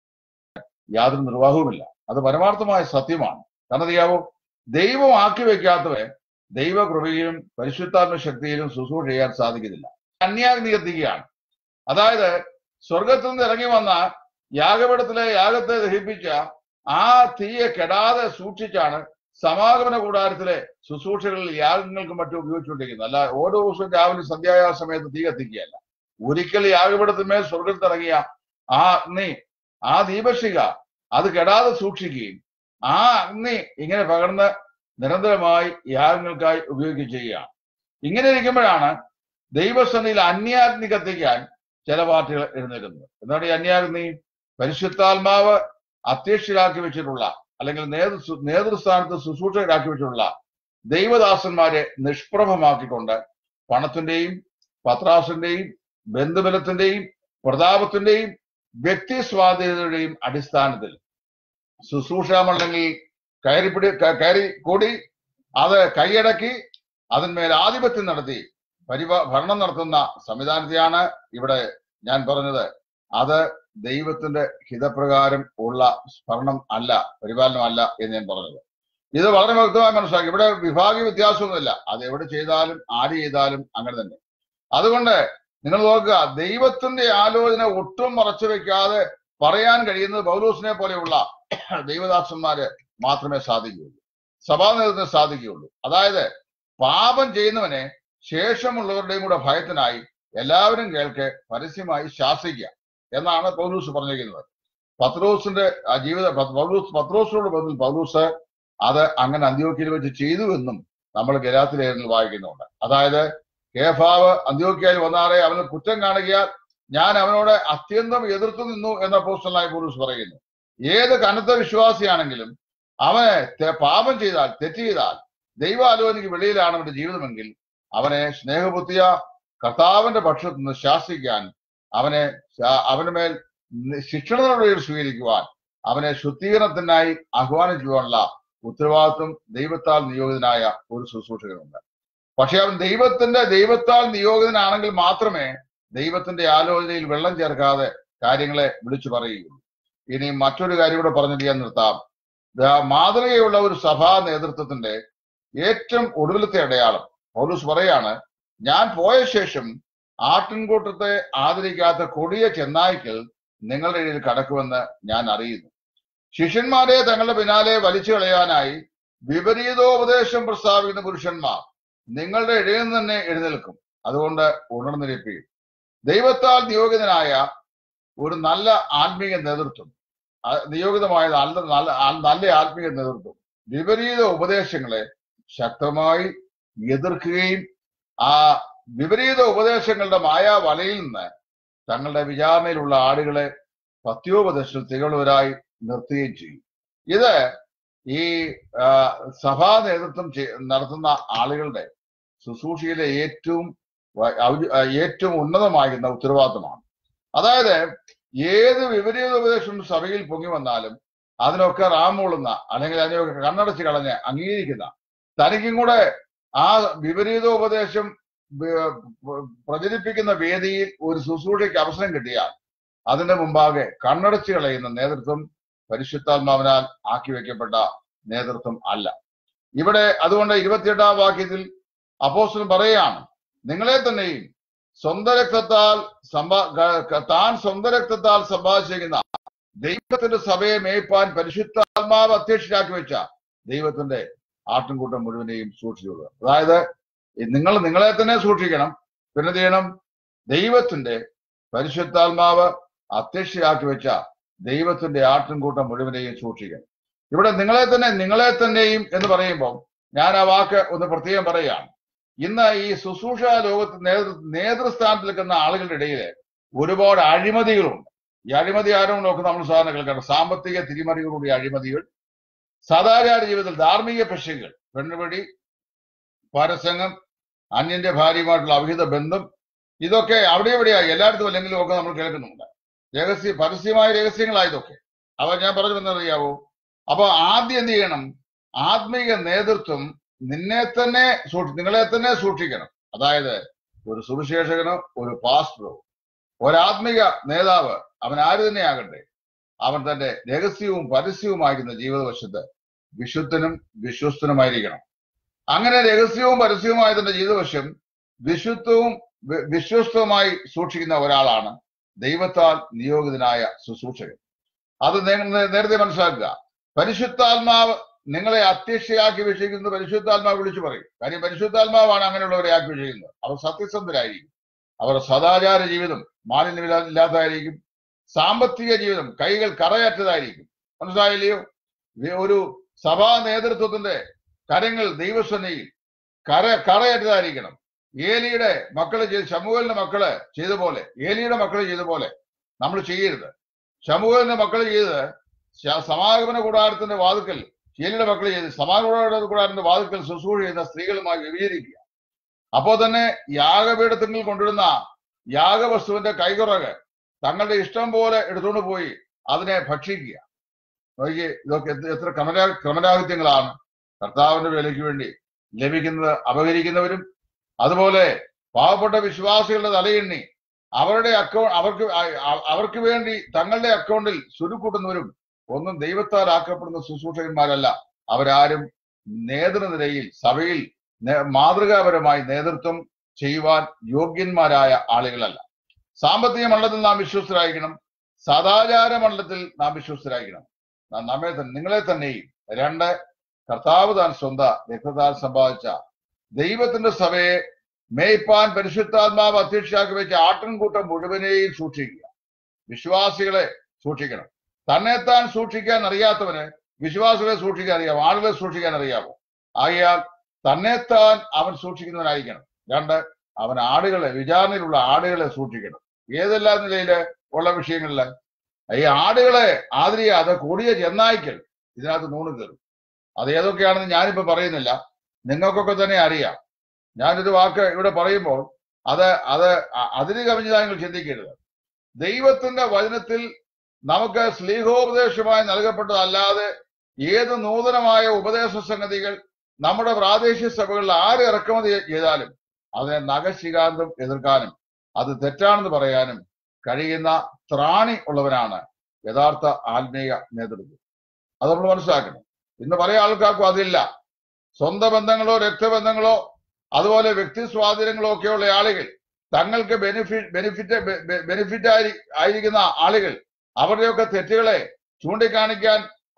യാതൊരു നിർവാഹവുമില്ല അത് പരമാർത്ഥമായ സത്യമാണ് കാരണം അറിയാവോ ദൈവം ആക്കി വെക്കാത്തവരെ ദൈവകൃപയിലും പരിശുദ്ധാത്മ ശക്തിയിലും ശുശ്രൂഷ ചെയ്യാൻ സാധിക്കുന്നില്ല അന്യാഗ്നി എത്തിക്കുകയാണ് അതായത് സ്വർഗത്തിൽ നിന്ന് ഇറങ്ങി വന്ന യാഗപീഠത്തിലെ യാഗത്തെ ദഹിപ്പിച്ച ആ തീയെ കെടാതെ സൂക്ഷിച്ചാണ് സമാഗമന കൂടാരത്തിലെ ശുശ്രൂഷകളിൽ യാഗങ്ങൾക്കും മറ്റും ഉപയോഗിച്ചുകൊണ്ടിരിക്കുന്നത് അല്ല ഓരോ ദിവസവും രാവിലെ സന്ധ്യായ സമയത്ത് തീ കത്തിക്കുകയല്ല ഒരിക്കൽ യാഗപീഠത്തിന്മേൽ സ്വർഗത്തിൽ ഇറങ്ങിയ ആ അഗ്നി ആ ദീപശിക അത് കെടാതെ സൂക്ഷിക്കുകയും ആ അഗ്നി ഇങ്ങനെ പകർന്ന് നിരന്തരമായി യാഗങ്ങൾക്കായി ഉപയോഗിക്കുകയും ചെയ്യുകയാണ് ഇങ്ങനെ ഇരിക്കുമ്പോഴാണ് ദൈവസന്നിധിയിൽ അന്യാഗ്നി കത്തിക്കാൻ ചില പാർട്ടികൾ എഴുന്നേൽക്കുന്നത് എന്താണ് ഈ അന്യാഗ്നി പരിശുദ്ധാത്മാവ് അധ്യക്ഷരാക്കി വെച്ചിട്ടുള്ള അല്ലെങ്കിൽ നേതൃ നേതൃസ്ഥാനത്ത് ശുശ്രൂഷകരാക്കി വെച്ചിട്ടുള്ള ദൈവദാസന്മാരെ നിഷ്പ്രഭമാക്കിക്കൊണ്ട് പണത്തിന്റെയും പത്രാസിന്റെയും ബന്ധുബലത്തിന്റെയും പ്രതാപത്തിന്റെയും വ്യക്തി സ്വാധീനതയുടെയും അടിസ്ഥാനത്തിൽ ശുശ്രൂഷാമല്ലെങ്കിൽ കയറിപ്പിടി ക- കയറി കൂടി അത് കൈയടക്കി അതിന്മേൽ ആധിപത്യം നടത്തി പരിപ ഭരണം നടത്തുന്ന സംവിധാനത്തെയാണ് ഇവിടെ ഞാൻ പറഞ്ഞത് അത് ദൈവത്തിന്റെ ഹിതപ്രകാരം ഉള്ള ഭരണം അല്ല പരിപാലനം അല്ല എന്ന് ഞാൻ പറഞ്ഞത് ഇത് വളരെ വ്യക്തമായി മനസ്സിലാക്കി ഇവിടെ വിഭാഗീയ വ്യത്യാസമൊന്നുമില്ല അത് എവിടെ ചെയ്താലും ആര് ചെയ്താലും അങ്ങനെ തന്നെ അതുകൊണ്ട് നിങ്ങൾ നോക്കുക ദൈവത്തിന്റെ ആലോചന ഒട്ടും മറച്ചു വെക്കാതെ പറയാൻ കഴിയുന്നത് പൗലോസിനെ പോലെയുള്ള ദൈവദാസന്മാര് മാത്രമേ സാധിക്കുകയുള്ളൂ സഭാ നേതൃത്വത്തിന് സാധിക്കുകയുള്ളൂ അതായത് പാപം ചെയ്യുന്നവനെ ശേഷമുള്ളവരുടെയും കൂടെ ഭയത്തിനായി എല്ലാവരും കേൾക്കെ പരസ്യമായി ശാസിക്കുക എന്നാണ് പൗലൂസ് പറഞ്ഞിരിക്കുന്നത് പത്രോസിന്റെ ആ ജീവിത പ- പൗലൂസ് പത്രോസിനോട് ബന്ധത്തിൽ പൗലൂസ് അത് അങ്ങനെ അന്ത്യോക്കിയിൽ വെച്ച് ചെയ്തു എന്നും നമ്മൾ ഗലാത്തിലേറിൽ വായിക്കുന്നുണ്ട് അതായത് കേഫാവ് അന്ത്യോക്കിയയിൽ വന്നാറെ അവന് കുറ്റം കാണുകയാൽ ഞാൻ അവനോട് അത്യന്തം എതിർത്തു നിന്നു എന്ന പോസ്റ്റലായി പൗലൂസ് പറയുന്നു ഏത് കനത്ത വിശ്വാസിയാണെങ്കിലും അവനെ തെ- പാപം ചെയ്താൽ തെറ്റ് ചെയ്താൽ ദൈവാലോചനയ്ക്ക് വെളിയിലാണ് അവന്റെ ജീവിതമെങ്കിൽ അവനെ സ്നേഹബുദ്ധിയ കർത്താവിന്റെ പക്ഷത്ത് നിന്ന് ശാസിക്കാൻ അവനെ ശാ- അവന് മേൽ നി- ശിക്ഷണ നടപടികൾ സ്വീകരിക്കുവാൻ അവനെ ശുദ്ധീകരണത്തിനായി ആഹ്വാനം ചെയ്യുവാനുള്ള ഉത്തരവാദിത്വം ദൈവത്താൽ നിയോഗിതനായ ഒരു ശുശ്രൂഷകനുണ്ട് പക്ഷെ അവൻ ദൈവത്തിന്റെ ദൈവത്താൽ നിയോഗിതനാണെങ്കിൽ മാത്രമേ ദൈവത്തിന്റെ ആലോചനയിൽ വെള്ളം ചേർക്കാതെ കാര്യങ്ങളെ വിളിച്ചു പറയുകയുള്ളൂ ഇനി മറ്റൊരു കാര്യം കൂടെ പറഞ്ഞിട്ട് ഞാൻ നിർത്താം ദാ മാതൃകയുള്ള ഒരു സഭാ നേതൃത്വത്തിന്റെ ഏറ്റവും ഒടുവിലത്തെ അടയാളം പൗലൂസ് പറയാണ് ഞാൻ പോയ ശേഷം ആട്ടിൻകൂട്ടത്തെ ആദരിക്കാത്ത കൊടിയ ചെന്നായ്ക്കൾ നിങ്ങളുടെ ഇടയിൽ കടക്കുമെന്ന് ഞാൻ അറിയുന്നു ശിഷ്യന്മാരെ തങ്ങളുടെ പിന്നാലെ വലിച്ചു കളയാനായി വിപരീതോപദേശം പ്രസ്താവിക്കുന്ന പുരുഷന്മാർ നിങ്ങളുടെ ഇടയിൽ നിന്ന് തന്നെ എഴുന്നേൽക്കും അതുകൊണ്ട് ഉണർന്നിരിപ്പീൻ ദൈവത്താൽ നിയോഗിതനായ ഒരു നല്ല ആത്മീയ നേതൃത്വം ആ നിയോഗിതമായ നല്ല നല്ല ആ- നല്ല ആത്മീയ നേതൃത്വം വിപരീത ഉപദേശങ്ങളെ ശക്തമായി എതിർക്കുകയും ആ വിപരീത ഉപദേശങ്ങളുടെ മായാ വലയിൽ നിന്ന് തങ്ങളുടെ വിചാരണയിലുള്ള ആളുകളെ പത്യോപദേശത്തിൽ തികഴുവരായി നിർത്തുകയും ചെയ്യും ഇത് ഈ ആ, സഭാ നേതൃത്വം ചെയ്- നടത്തുന്ന ആളുകളുടെ ശുശ്രൂഷയിലെ ഏറ്റവും വ- ഔദ്യ- ആ, ഏറ്റവും ഉന്നതമാകുന്ന ഉത്തരവാദിത്തമാണ് അതായത് ഏത് വിപരീത ഉപദേശം സഭയിൽ പൊങ്ങി വന്നാലും അതിനൊക്കെ റാമൂളുന്ന അല്ലെങ്കിൽ അതിനൊക്കെ കണ്ണടച്ച് കളഞ്ഞ് അംഗീകരിക്കുന്ന തനിക്കും കൂടെ ആ വിപരീതോപദേശം വ- വ- പ്രചരിപ്പിക്കുന്ന വേദിയിൽ ഒരു ശുശ്രൂഷയ്ക്ക് അവസരം കിട്ടിയാൽ അതിന്റെ മുമ്പാകെ കണ്ണടച്ച് കളയുന്ന നേതൃത്വം പരിശുദ്ധാത്മാവിനാൽ ആക്കി വെക്കപ്പെട്ട നേതൃത്വം അല്ല ഇവിടെ അതുകൊണ്ട് ഇരുപത്തിയെട്ടാം വാക്യത്തിൽ അപ്പോസ്റ്റലൻ പറയുകയാണ് നിങ്ങളെ തന്നെയും സ്വന്തം രക്തത്താൽ സമ്പാ ക- ക- താൻ സ്വന്തം രക്തത്താൽ സമ്പാദിച്ചിരിക്കുന്ന ദൈവത്തിന്റെ സഭയെ മേയ്പാൻ പരിശുദ്ധാത്മാവ് അധ്യക്ഷരാക്കി വെച്ച ദൈവത്തിന്റെ ആട്ടിൻകൂട്ടം മുഴുവനെയും സൂക്ഷിച്ചുകൊള്ളുക അതായത് നിങ്ങൾ നിങ്ങളെ തന്നെ സൂക്ഷിക്കണം പിന്നെ എന്ത് ചെയ്യണം ദൈവത്തിന്റെ പരിശുദ്ധാത്മാവ് അധ്യക്ഷയാക്കി വെച്ച ദൈവത്തിന്റെ ആട്ടിൻകൂട്ടം മുഴുവനെയും സൂക്ഷിക്കണം ഇവിടെ നിങ്ങളെ തന്നെ നിങ്ങളെ തന്നെയും എന്ന് പറയുമ്പോൾ ഞാൻ ആ വാക്ക് ഒന്ന് പ്രത്യേകം പറയുകയാണ് ഇന്ന് ഈ ശുശ്രൂഷ ലോകത്ത് നേതൃ നേതൃസ്ഥാനത്ത് നിൽക്കുന്ന ആളുകളുടെ ഇടയിൽ ഒരുപാട് അഴിമതികളുണ്ട് ഈ അഴിമതി ആരും നോക്കും നമ്മൾ സാധാരണ കേൾക്കണം സാമ്പത്തിക തിരിമറികളുടെ അഴിമതികൾ സാധാരണ ജീവിതത്തിൽ ധാർമ്മിക പ്രശ്നങ്ങൾ പെണ്ണുപിടി പരസംഗം അന്യന്റെ ഭാര്യയുമായിട്ടുള്ള അവിഹിത ബന്ധം ഇതൊക്കെ അവിടെ എവിടെയായി എല്ലായിടത്തും അല്ലെങ്കിലും ഒക്കെ നമ്മൾ കേൾക്കുന്നുണ്ട് രഹസ്യ പരസ്യമായ രഹസ്യങ്ങളാണ് ഇതൊക്കെ അവ ഞാൻ പറഞ്ഞു വന്നറിയാവോ അപ്പൊ ആദ്യം എന്ത് ചെയ്യണം ആത്മീയ നേതൃത്വം നിന്നെ തന്നെ സൂക്ഷി നിങ്ങളെ തന്നെ സൂക്ഷിക്കണം അതായത് ഒരു സുവിശേഷകനോ ഒരു പാസ്റ്ററോ ഒരാത്മിക നേതാവ് അവൻ ആര് തന്നെ ആകട്ടെ അവൻ തന്റെ രഹസ്യവും പരസ്യവുമായിരിക്കുന്ന ജീവിതവശത്ത് വിശുദ്ധനും വിശ്വസ്തനുമായിരിക്കണം അങ്ങനെ രഹസ്യവും പരസ്യവുമായ തന്റെ ജീവിതവശം വിശുദ്ധവും വി- വിശ്വസ്തവുമായി സൂക്ഷിക്കുന്ന ഒരാളാണ് ദൈവത്താൽ നിയോഗിതനായ ശുശ്രൂഷകൻ അത് നേ- നേരത്തെ മനസ്സിലാക്കുക പരിശുദ്ധാത്മാവ് നിങ്ങളെ അധ്യക്ഷയാക്കി വെച്ചിരിക്കുന്നത് പരിശുദ്ധാത്മാവ് വിളിച്ചു പറയും കാര്യം പരിശുദ്ധാത്മാവാണ് അങ്ങനെയുള്ളവരെ ആക്കി വെച്ചിരിക്കുന്നത് അവർ സത്യസന്ധരായിരിക്കും അവർ സദാചാര ജീവിതം മാലിന്യമില്ലാത്തതായിരിക്കും സാമ്പത്തിക ജീവിതം കൈകൾ കറയറ്റതായിരിക്കും മനസ്സിലായില്ലയോ ഇത് ഒരു സഭാ നേതൃത്വത്തിന്റെ കരങ്ങൾ ദൈവസന്നയിൽ കര കറയറ്റതായിരിക്കണം ഏലിയുടെ മക്കള് ചെയ്ത് ശമുവലിന്റെ മക്കള് ചെയ്ത പോലെ ഏലിയുടെ മക്കള് ചെയ്ത പോലെ നമ്മൾ ചെയ്യരുത് ശമുവലിന്റെ മക്കള് ചെയ്ത് ശ- സമാഗമന കൂടാരത്തിന്റെ വാതുക്കൽ ഏലിയുടെ മക്കള് ചെയ്ത് സമാഗമന കൂടാരത്തിന്റെ വാതുക്കൽ ശുശ്രൂഷ ചെയ്യുന്ന സ്ത്രീകളുമായി വിഭജിക്കുക അപ്പോ തന്നെ യാഗപീഠത്തിൽ കൊണ്ടുവരുന്ന യാഗവസ്തുവിന്റെ കൈകുറക് തങ്ങളുടെ ഇഷ്ടം പോലെ എടുത്തുകൊണ്ട് പോയി അതിനെ ഭക്ഷിക്കുക നോക്കിയേ ഇതൊക്കെ എത്ര- എത്ര ക്രമരാ ക്രമരാഹിത്യങ്ങളാണ് കർത്താവിന്റെ വേലയ്ക്ക് വേണ്ടി ലഭിക്കുന്നത് അപഹരിക്കുന്നവരും അതുപോലെ പാവപ്പെട്ട വിശ്വാസികളുടെ തലയെണ്ണി അവരുടെ അക്കൗണ്ട് അവർക്ക് അ- അ- അവർക്ക് വേണ്ടി തങ്ങളുടെ അക്കൗണ്ടിൽ സുരുക്കൂട്ടുന്നവരും ഒന്നും ദൈവത്താൽ ആക്കപ്പെടുന്ന ശുശ്രൂഷകന്മാരല്ല അവരാരും നേതൃനിരയിൽ സഭയിൽ നേ- മാതൃകാപരമായി നേതൃത്വം ചെയ്യുവാൻ യോഗ്യന്മാരായ ആളുകളല്ല സാമ്പത്തിക മണ്ഡലത്തിൽ നാം വിശ്വസ്തരായിരിക്കണം സദാചാര മണ്ഡലത്തിൽ നാം വിശ്വസ്തരായിരിക്കണം നാം നമ്മെ തന്നെ നിങ്ങളെ തന്നെയും രണ്ട് കർത്താവ് താൻ സ്വന്ത രക്തത്താൽ സമ്പാദിച്ച ദൈവത്തിന്റെ സഭയെ മേയ്പാൻ പരിശുദ്ധാത്മാവ് അധ്യക്ഷയാക്കി വെച്ച ആട്ടിൻകൂട്ടം മുഴുവനെയും സൂക്ഷിക്കുക വിശ്വാസികളെ സൂക്ഷിക്കണം തന്നെത്താൻ സൂക്ഷിക്കാൻ അറിയാത്തവന് വിശ്വാസികളെ സൂക്ഷിക്കാൻ അറിയാമോ ആളുകളെ സൂക്ഷിക്കാൻ അറിയാമോ ആകയാൽ തന്നെത്താൻ അവൻ സൂക്ഷിക്കുന്നവനായിരിക്കണം രണ്ട് അവൻ ആടുകളെ വിചാരണയിലുള്ള ആടുകളെ സൂക്ഷിക്കണം ഏതെല്ലാം നിലയില് ഉള്ള വിഷയങ്ങളില് ഈ ആടുകളെ ആദരിയാതെ കൊടിയ ചെന്നായ്ക്കൽ ഇതിനകത്ത് നൂണ് കയറും അത് ഏതൊക്കെയാണെന്ന് ഞാനിപ്പോ പറയുന്നില്ല നിങ്ങൾക്കൊക്കെ തന്നെ അറിയാം ഞാനൊരു വാക്ക് ഇവിടെ പറയുമ്പോൾ അത് അത് അ- അതിന് കവിഞ്ഞതായി നിങ്ങൾ ചിന്തിക്കരുത് ദൈവത്തിന്റെ വചനത്തിൽ നമുക്ക് സ്ലീഹോപദേശമായി നൽകപ്പെട്ടതല്ലാതെ ഏത് നൂതനമായ ഉപദേശ സംഗതികൾ നമ്മുടെ പ്രാദേശിക സഭകളിൽ ആര് ഇറക്കുമതി ചെയ്താലും അതിനെ നഖശികാന്തം എതിർക്കാനും അത് തെറ്റാണെന്ന് പറയാനും കഴിയുന്ന ത്രാണി ഉള്ളവനാണ് യഥാർത്ഥ ആത്മീയ നേതൃത്വം അത് നമ്മൾ മനസ്സിലാക്കണം ഇന്ന് പല ആൾക്കാർക്കും അതില്ല സ്വന്തം ബന്ധങ്ങളോ രക്തബന്ധങ്ങളോ അതുപോലെ വ്യക്തി സ്വാധീനങ്ങളോ ഒക്കെയുള്ള ആളുകൾ തങ്ങൾക്ക് ബെനിഫിറ്റ് ബെനിഫിറ്റ് ബെനിഫിറ്റ് ആയി ആയിരിക്കുന്ന ആളുകൾ അവരുടെയൊക്കെ തെറ്റുകളെ ചൂണ്ടിക്കാണിക്കാൻ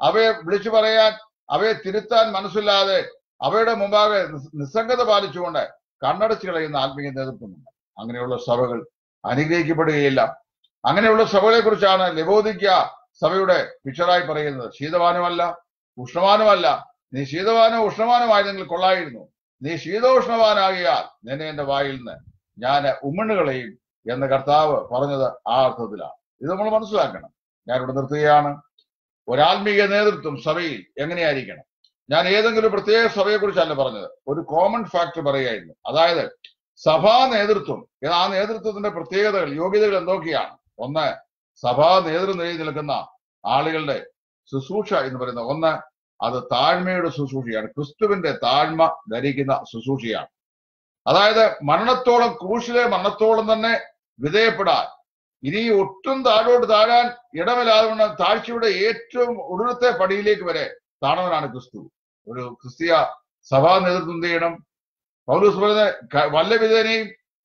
അവയെ വിളിച്ചു പറയാൻ അവയെ തിരുത്താൻ മനസ്സില്ലാതെ അവയുടെ മുമ്പാകെ നിസ്- നിസ്സംഗത പാലിച്ചുകൊണ്ട് കണ്ണടച്ചു കളയുന്ന ആത്മീയ നേതൃത്വമുണ്ട് അങ്ങനെയുള്ള സഭകൾ അനുഗ്രഹിക്കപ്പെടുകയില്ല അങ്ങനെയുള്ള സഭകളെ കുറിച്ചാണ് ലബോദിക്ക സഭയുടെ പിക്ചറായി പറയുന്നത് ശീതവാനുമല്ല ഉഷ്ണവാനുമല്ല നീ ശീതവാനോ ഉഷ്ണവാനുമായിരുന്നെങ്കിൽ കൊള്ളായിരുന്നു നീ ശീതോഷ്ണവാനാകിയാൽ നിന്നെ എന്റെ വായിൽ നിന്ന് ഞാൻ ഉമ്മണ്ണുകളെയും എന്ന് കർത്താവ് പറഞ്ഞത് ആ അർത്ഥത്തിലാണ് ഇത് നമ്മൾ മനസ്സിലാക്കണം ഞാനിവിടെ നിർത്തുകയാണ് ഒരാത്മീയ നേതൃത്വം സഭയിൽ എങ്ങനെയായിരിക്കണം ഞാൻ ഏതെങ്കിലും ഒരു പ്രത്യേക സഭയെ കുറിച്ചല്ല പറഞ്ഞത് ഒരു കോമൺ ഫാക്ടർ പറയുകയായിരുന്നു അതായത് സഭാ നേതൃത്വം ഏ- ആ നേതൃത്വത്തിന്റെ പ്രത്യേകതകൾ യോഗ്യതകൾ എന്തൊക്കെയാണ് ഒന്ന് സഭാ നേതൃനിരയിൽ നിൽക്കുന്ന ആളുകളുടെ ശുശ്രൂഷ എന്ന് പറയുന്ന ഒന്ന് അത് താഴ്മയുടെ ശുശ്രൂഷയാണ് ക്രിസ്തുവിന്റെ താഴ്മ ധരിക്കുന്ന ശുശ്രൂഷയാണ് അതായത് മരണത്തോളം ക്രൂശിലെ മരണത്തോളം തന്നെ വിധേയപ്പെടാൻ ഇനി ഒട്ടും താഴോട്ട് താഴാൻ ഇടമില്ലാതെ വണ്ണം താഴ്ചയുടെ ഏറ്റവും ഒടുവിലത്തെ പടിയിലേക്ക് വരെ താണവനാണ് ക്രിസ്തു ഒരു ക്രിസ്തീയ സഭാ നേതൃത്വം എന്ത് ചെയ്യണം പൗലൂസ് പറയുന്ന ക- വല്ല വിധേനയും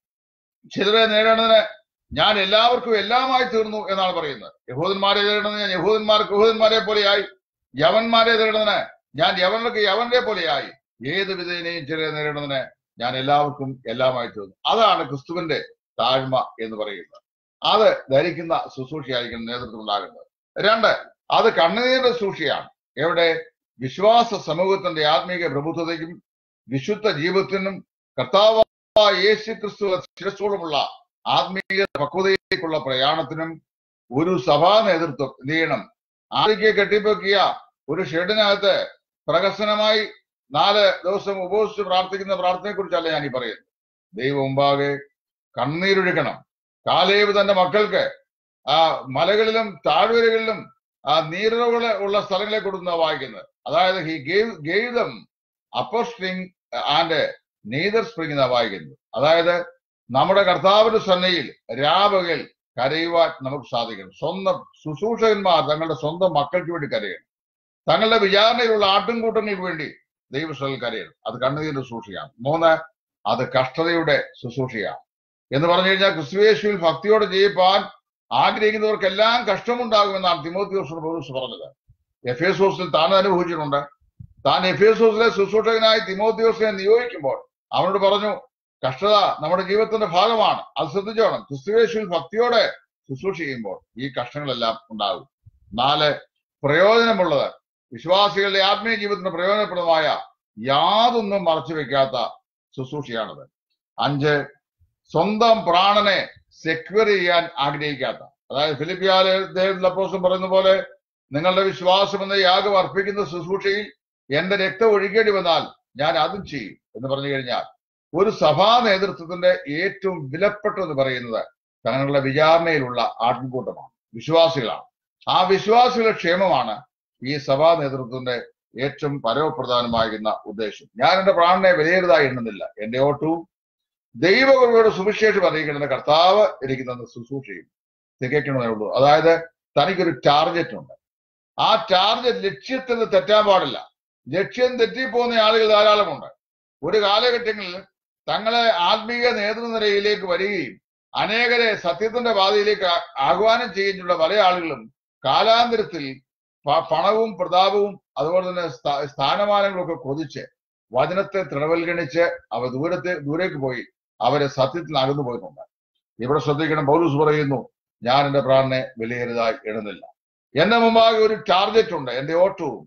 ചിലരെ നേരിടുന്നതിന് ഞാൻ എല്ലാവർക്കും എല്ലാമായി തീർന്നു എന്നാണ് പറയുന്നത് യഹൂദന്മാരെ നേരിടുന്നത് ഞാൻ യഹൂദന്മാർക്ക് യഹൂദന്മാരെ പോലെയായി യവന്മാരെ നേരിടുന്നതിന് ഞാൻ യവനർക്ക് യവന്റെ പോലെയായി ഏത് വിധേനയും ചിലരെ നേരിടുന്നതിന് ഞാൻ എല്ലാവർക്കും എല്ലാമായി തീർന്നു അതാണ് ക്രിസ്തുവിന്റെ താഴ്മ എന്ന് പറയുന്നത് അത് ധരിക്കുന്ന ശുശ്രൂഷയായിരിക്കും നേതൃത്വം ഉണ്ടാകുന്നത് രണ്ട് അത് കണ്ണുനീരിന്റെ ശുശ്രൂഷയാണ് എവിടെ വിശ്വാസ സമൂഹത്തിന്റെ ആത്മീക പ്രബുദ്ധതയ്ക്കും വിശുദ്ധ ജീവിതത്തിനും കർത്താവായ യേശു ക്രിസ്തു ശിരസ്സോളമുള്ള ആത്മീയ പക്വതയിലേക്കുള്ള പ്രയാണത്തിനും ഒരു സഭാ നേതൃത്വം എന്ത് ചെയ്യണം ആദ്യക്ക് കെട്ടിപ്പൊക്കിയ ഒരു ഷെഡിനകത്ത് പ്രഹസനമായി നാല് ദിവസം ഉപവസിച്ച് പ്രാർത്ഥിക്കുന്ന പ്രാർത്ഥനയെ കുറിച്ചല്ല ഞാൻ ഈ പറയുന്നത് ദൈവം മുമ്പാകെ കണ്ണീരൊഴുക്കണം കാലേവ് തന്റെ മക്കൾക്ക് ആ മലകളിലും താഴ്വരകളിലും ആ നീരുറവുകൾ ഉള്ള സ്ഥലങ്ങളെ കൊടുക്കുന്ന വായിക്കുന്നത് അതായത് he gave gave them upper spring and nether spring എന്നാ വായിക്കുന്നത് അതായത് നമ്മുടെ കർത്താവിന്റെ സന്നയിൽ രാപകൽ കരയുവാൻ നമുക്ക് സാധിക്കണം സ്വന്തം ശുശ്രൂഷകന്മാർ തങ്ങളുടെ സ്വന്തം മക്കൾക്ക് വേണ്ടി കരയണം തങ്ങളുടെ വിചാരണയിലുള്ള ആട്ടിൻകൂട്ടങ്ങൾക്ക് വേണ്ടി ദൈവസ്ഥലിൽ കരയണം അത് കണ്ണുനീരിന്റെ ശുശ്രൂഷയാണ് മൂന്ന് അത് കഷ്ടതയുടെ ശുശ്രൂഷയാണ് എന്ന് പറഞ്ഞു കഴിഞ്ഞാൽ ക്രിസ്തുവേശുവിൽ ഭക്തിയോടെ ജയിപ്പാൻ ആഗ്രഹിക്കുന്നവർക്കെല്ലാം കഷ്ടമുണ്ടാകുമെന്നാണ് തിമോത്തിയോസ് പൗലോസ് പറഞ്ഞത് എഫേസോസിൽ താൻ അനുഭവിച്ചിട്ടുണ്ട് താൻ എഫേസോസിലെ ശുശ്രൂഷകനായി തിമോത്തിയോസിനെ നിയോഗിക്കുമ്പോൾ അവനോട് പറഞ്ഞു കഷ്ടത നമ്മുടെ ജീവിതത്തിന്റെ ഭാഗമാണ് അത് ശ്രദ്ധിച്ചോണം ക്രിസ്തുവേശുവിൽ ഭക്തിയോടെ ശുശ്രൂഷ ചെയ്യുമ്പോൾ ഈ കഷ്ടങ്ങളെല്ലാം ഉണ്ടാകും നാല് പ്രയോജനമുള്ളത് വിശ്വാസികളുടെ ആത്മീയ ജീവിതത്തിന് പ്രയോജനപ്രദമായ യാതൊന്നും മറച്ചു വെക്കാത്ത ശുശ്രൂഷയാണത് അഞ്ച് സ്വന്തം പ്രാണനെ സെക്യൂർ ചെയ്യാൻ ആഗ്രഹിക്കാത്ത അതായത് ഫിലിപ്പിയാലെ ദേവലപ്പോസം പറയുന്ന പോലെ നിങ്ങളുടെ വിശ്വാസം എന്ന യാഗം അർപ്പിക്കുന്ന ശുശ്രൂഷയിൽ എന്റെ രക്തം ഒഴുകേണ്ടി വന്നാൽ ഞാൻ അതും ചെയ്യും എന്ന് പറഞ്ഞു കഴിഞ്ഞാൽ ഒരു സഭാ നേതൃത്വത്തിന്റെ ഏറ്റവും വിലപ്പെട്ടതെന്ന് പറയുന്നത് തങ്ങളുടെ വിചാരണയിലുള്ള ആട്ടിൻകൂട്ടമാണ് വിശ്വാസികളാണ് ആ വിശ്വാസികളുടെ ക്ഷേമമാണ് ഈ സഭാ നേതൃത്വത്തിന്റെ ഏറ്റവും പരമപ്രധാനമാകുന്ന ഉദ്ദേശം ഞാൻ എന്റെ പ്രാണനെ വിലയേറുതായി എണ്ണുന്നില്ല എന്റെ ഓട്ടവും ദൈവകൃപയുടെ സുവിശേഷം അറിയിക്കേണ്ട കർത്താവ് എനിക്ക് തന്ന ശുശ്രൂഷയും തികയ്ക്കണമെന്നേ ഉള്ളൂ അതായത് തനിക്കൊരു ടാർഗറ്റ് ഉണ്ട് ആ ടാർഗറ്റ് ലക്ഷ്യത്തിൽ നിന്ന് തെറ്റാൻ പാടില്ല ലക്ഷ്യം തെറ്റിപ്പോകുന്ന ആളുകൾ ധാരാളമുണ്ട് ഒരു കാലഘട്ടങ്ങളിൽ തങ്ങളെ ആത്മീയ നേതൃനിരയിലേക്ക് വരികയും അനേകരെ സത്യത്തിന്റെ പാതയിലേക്ക് ആ- ആഹ്വാനം ചെയ്യുന്നുള്ള പല ആളുകളും കാലാന്തരത്തിൽ പ- പണവും പ്രതാപവും അതുപോലെ തന്നെ സ്ഥാ- സ്ഥാനമാനങ്ങളും ഒക്കെ കൊതിച്ച് വചനത്തെ തൃണവൽഗണിച്ച് അവ ദൂരത്തെ ദൂരേക്ക് പോയി അവരെ സത്യത്തിൽ നിന്ന് അകന്നു പോയിട്ടുണ്ട് ഇവിടെ ശ്രദ്ധിക്കണം പൗലൂസ് പറയുന്നു ഞാൻ എന്റെ പ്രാണനെ വിലയേറുതായി എഴുന്നില്ല എന്റെ മുമ്പാകെ ഒരു ടാർഗറ്റ് ഉണ്ട് എന്റെ ഓട്ടവും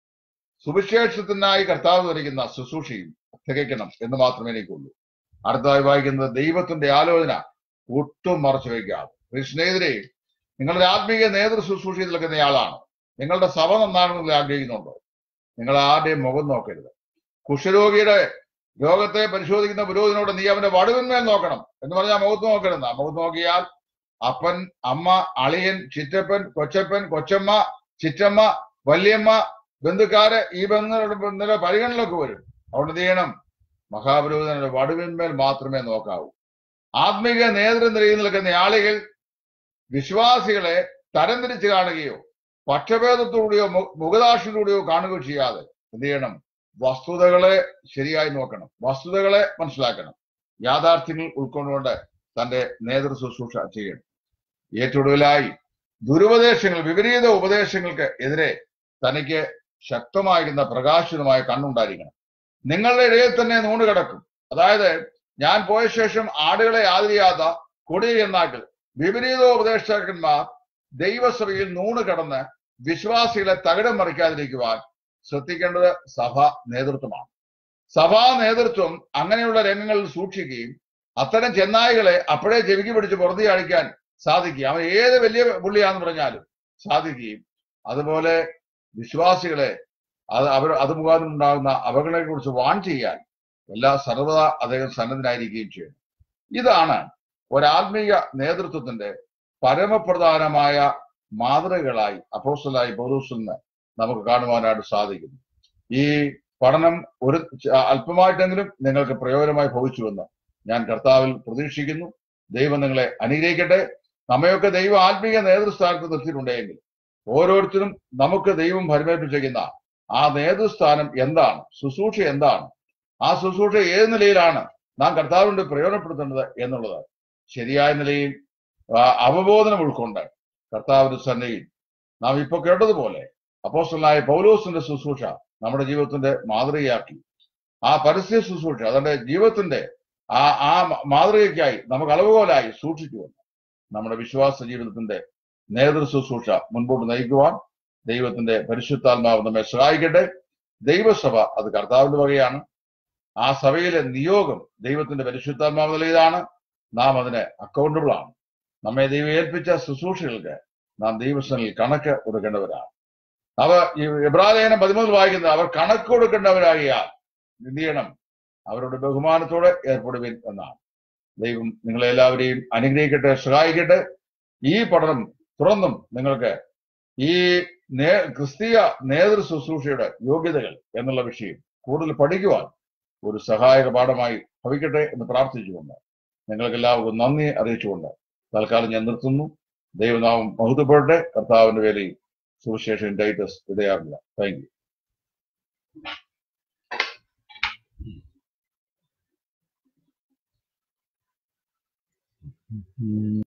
സുവിശേഷത്തിനായി കർത്താവ് ധരിക്കുന്ന ശുശ്രൂഷയും തികയ്ക്കണം എന്ന് മാത്രമേ എനിക്കുള്ളൂ അടുത്തതായി വായിക്കുന്നത് ദൈവത്തിന്റെ ആലോചന ഒട്ടും മറച്ചു വയ്ക്കാതെ കൃഷ്ണനെതിരെ നിങ്ങളുടെ ആത്മീയ നേതൃ ശുശ്രൂഷയിൽ നിൽക്കുന്നയാളാണ് നിങ്ങളുടെ സഭ നന്നാണെന്ന് നിങ്ങൾ ആഗ്രഹിക്കുന്നുണ്ടോ നിങ്ങൾ ആരുടെയും മുഖം നോക്കരുത് കുഷ്ഠരോഗിയുടെ രോഗത്തെ പരിശോധിക്കുന്ന പുരോഹിതനോട് നീ അവന്റെ വടുവിന്മേൽ നോക്കണം എന്ന് പറഞ്ഞാൽ മുഖത്ത് നോക്കരുത് മുഖത്ത് നോക്കിയാൽ അപ്പൻ അമ്മ അളിയൻ ചിറ്റപ്പൻ കൊച്ചപ്പൻ കൊച്ചമ്മ ചിറ്റമ്മ വല്യമ്മ ബന്ധുക്കാര് ഈ ബന്ധുക്കളുടെ പരിഗണനയിലൊക്കെ വരും അതുകൊണ്ട് എന്ത് ചെയ്യണം മഹാപുരോഹിതന്റെ വടുവിന്മേൽ മാത്രമേ നോക്കാവൂ ആത്മീക നേതൃനിരയിൽ നിൽക്കുന്ന ആളുകൾ വിശ്വാസികളെ തരംതിരിച്ച് കാണുകയോ പക്ഷഭേദത്തോടെയോ മു- മുഖദാക്ഷിണത്തോടെയോ കാണുകയോ ചെയ്യാതെ എന്ത് ചെയ്യണം വസ്തുതകളെ ശരിയായി നോക്കണം വസ്തുതകളെ മനസ്സിലാക്കണം യാഥാർത്ഥ്യങ്ങൾ ഉൾക്കൊണ്ടുകൊണ്ട് തന്റെ നേതൃ ശുശ്രൂഷ ചെയ്യണം ഏറ്റവും ഒടുവിലായി ദുരുപദേശങ്ങൾ വിപരീത ഉപദേശങ്ങൾക്ക് എതിരെ തനിക്ക് ശക്തമായിരുന്ന പ്രകാശിതമായ കണ്ണുണ്ടായിരിക്കണം നിങ്ങളുടെ ഇടയിൽ തന്നെ നൂണ് കിടക്കും അതായത് ഞാൻ പോയ ശേഷം ആടുകളെ ആദരിയാത്ത കൊടിയ എന്നാക്കൾ വിപരീതോപദേഷ്ടാക്കന്മാർ ദൈവസഭയിൽ നൂണ് കടന്ന് വിശ്വാസികളെ തകിടം മറിക്കാതിരിക്കുവാൻ ശ്രദ്ധിക്കേണ്ടത് സഭ നേതൃത്വമാണ് സഭാ നേതൃത്വം അങ്ങനെയുള്ള രംഗങ്ങളിൽ സൂക്ഷിക്കുകയും അത്തരം ചെന്നായികളെ അപ്പോഴേ ചെവിക്ക് പിടിച്ച് പുറത്തി അടിക്കാൻ സാധിക്കുക അവൻ ഏത് വലിയ പുള്ളിയാന്ന് പറഞ്ഞാലും സാധിക്കുകയും അതുപോലെ വിശ്വാസികളെ അത് അവർ അത് മുഖാന്തരം ഉണ്ടാകുന്ന അപകടങ്ങളെ കുറിച്ച് വാൺ ചെയ്യാൻ എല്ലാ സർവ്വത അദ്ദേഹം സന്നദ്ധനായിരിക്കുകയും ചെയ്യുന്നു ഇതാണ് ഒരാത്മീയ നേതൃത്വത്തിന്റെ പരമപ്രധാനമായ മാതൃകകളായി അപ്പോസ്റ്റലായി പൗരൂസിന് നമുക്ക് കാണുവാനായിട്ട് സാധിക്കുന്നു ഈ പഠനം ഒരു ച- അല്പമായിട്ടെങ്കിലും നിങ്ങൾക്ക് പ്രയോജനമായി ഭവിച്ചുവെന്ന് ഞാൻ കർത്താവിൽ പ്രതീക്ഷിക്കുന്നു ദൈവം നിങ്ങളെ അനുഗ്രഹിക്കട്ടെ നമ്മയൊക്കെ ദൈവം ആത്മീയ നേതൃസ്ഥാനത്ത് നിർത്തിയിട്ടുണ്ടെങ്കിൽ ഓരോരുത്തരും നമുക്ക് ദൈവം പരിമേൽപ്പിച്ചിരിക്കുന്ന ആ നേതൃസ്ഥാനം എന്താണ് ശുശ്രൂഷ എന്താണ് ആ ശുശ്രൂഷ ഏത് നിലയിലാണ് നാം കർത്താവിന്റെ പ്രയോജനപ്പെടുത്തേണ്ടത് എന്നുള്ളത് ശരിയായ നിലയിൽ ആ, അവബോധനം ഉൾക്കൊണ്ട് കർത്താവിന്റെ സന്നയിൽ നാം ഇപ്പൊ കേട്ടതുപോലെ അപ്പോസ്റ്റലായ പൗലോസിന്റെ ശുശ്രൂഷ നമ്മുടെ ജീവിതത്തിന്റെ മാതൃകയാക്കി ആ പരസ്യ ശുശ്രൂഷ അതിന്റെ ജീവിതത്തിന്റെ ആ ആ മാതൃകയ്ക്കായി നമുക്ക് അളവുകോലായി സൂക്ഷിച്ചുകൊണ്ട് നമ്മുടെ വിശ്വാസ ജീവിതത്തിന്റെ നേതൃ ശുശ്രൂഷ മുൻപോട്ട് നയിക്കുവാൻ ദൈവത്തിന്റെ പരിശുദ്ധാത്മാവ് നമ്മെ സഹായിക്കട്ടെ ദൈവസഭ അത് കർത്താവിന്റെ വകയാണ് ആ സഭയിലെ നിയോഗം ദൈവത്തിന്റെ പരിശുദ്ധാത്മാവ് നൽകിയതാണ് നാം അതിന് അക്കൗണ്ടബിൾ ആണ് നമ്മെ ദൈവം ഏൽപ്പിച്ച ശുശ്രൂഷകൾക്ക് നാം ദൈവസ്ഥനിൽ കണക്ക് കൊടുക്കേണ്ടവരാണ് അവ ഈ എബ്രാലേഖനം പതിമൂന്നിൽ വായിക്കുന്നത് അവർ കണക്ക് കൊടുക്കേണ്ടവരാകിയാൽ എന്ത് ചെയ്യണം അവരുടെ ബഹുമാനത്തോടെ ഏർപ്പെടുവിൻ എന്നാണ് ദൈവം നിങ്ങളെ എല്ലാവരെയും അനുഗ്രഹിക്കട്ടെ സഹായിക്കട്ടെ ഈ പഠനം തുറന്നും നിങ്ങൾക്ക് ഈ നേ ക്രിസ്തീയ നേതൃ ശുശ്രൂഷയുടെ യോഗ്യതകൾ എന്നുള്ള വിഷയം കൂടുതൽ പഠിക്കുവാൻ ഒരു സഹായക പാഠമായി ഭവിക്കട്ടെ എന്ന് പ്രാർത്ഥിച്ചുകൊണ്ട് നിങ്ങൾക്ക് എല്ലാവർക്കും നന്ദി അറിയിച്ചുകൊണ്ട് തൽക്കാലം ഞാൻ നിർത്തുന്നു ദൈവനാമം മഹത്വപ്പെടട്ടെ കർത്താവിന്റെ വേലയിൽ സുവിശേഷൻ ടൈറ്റസ് ഇടയാറില്ല താങ്ക് യു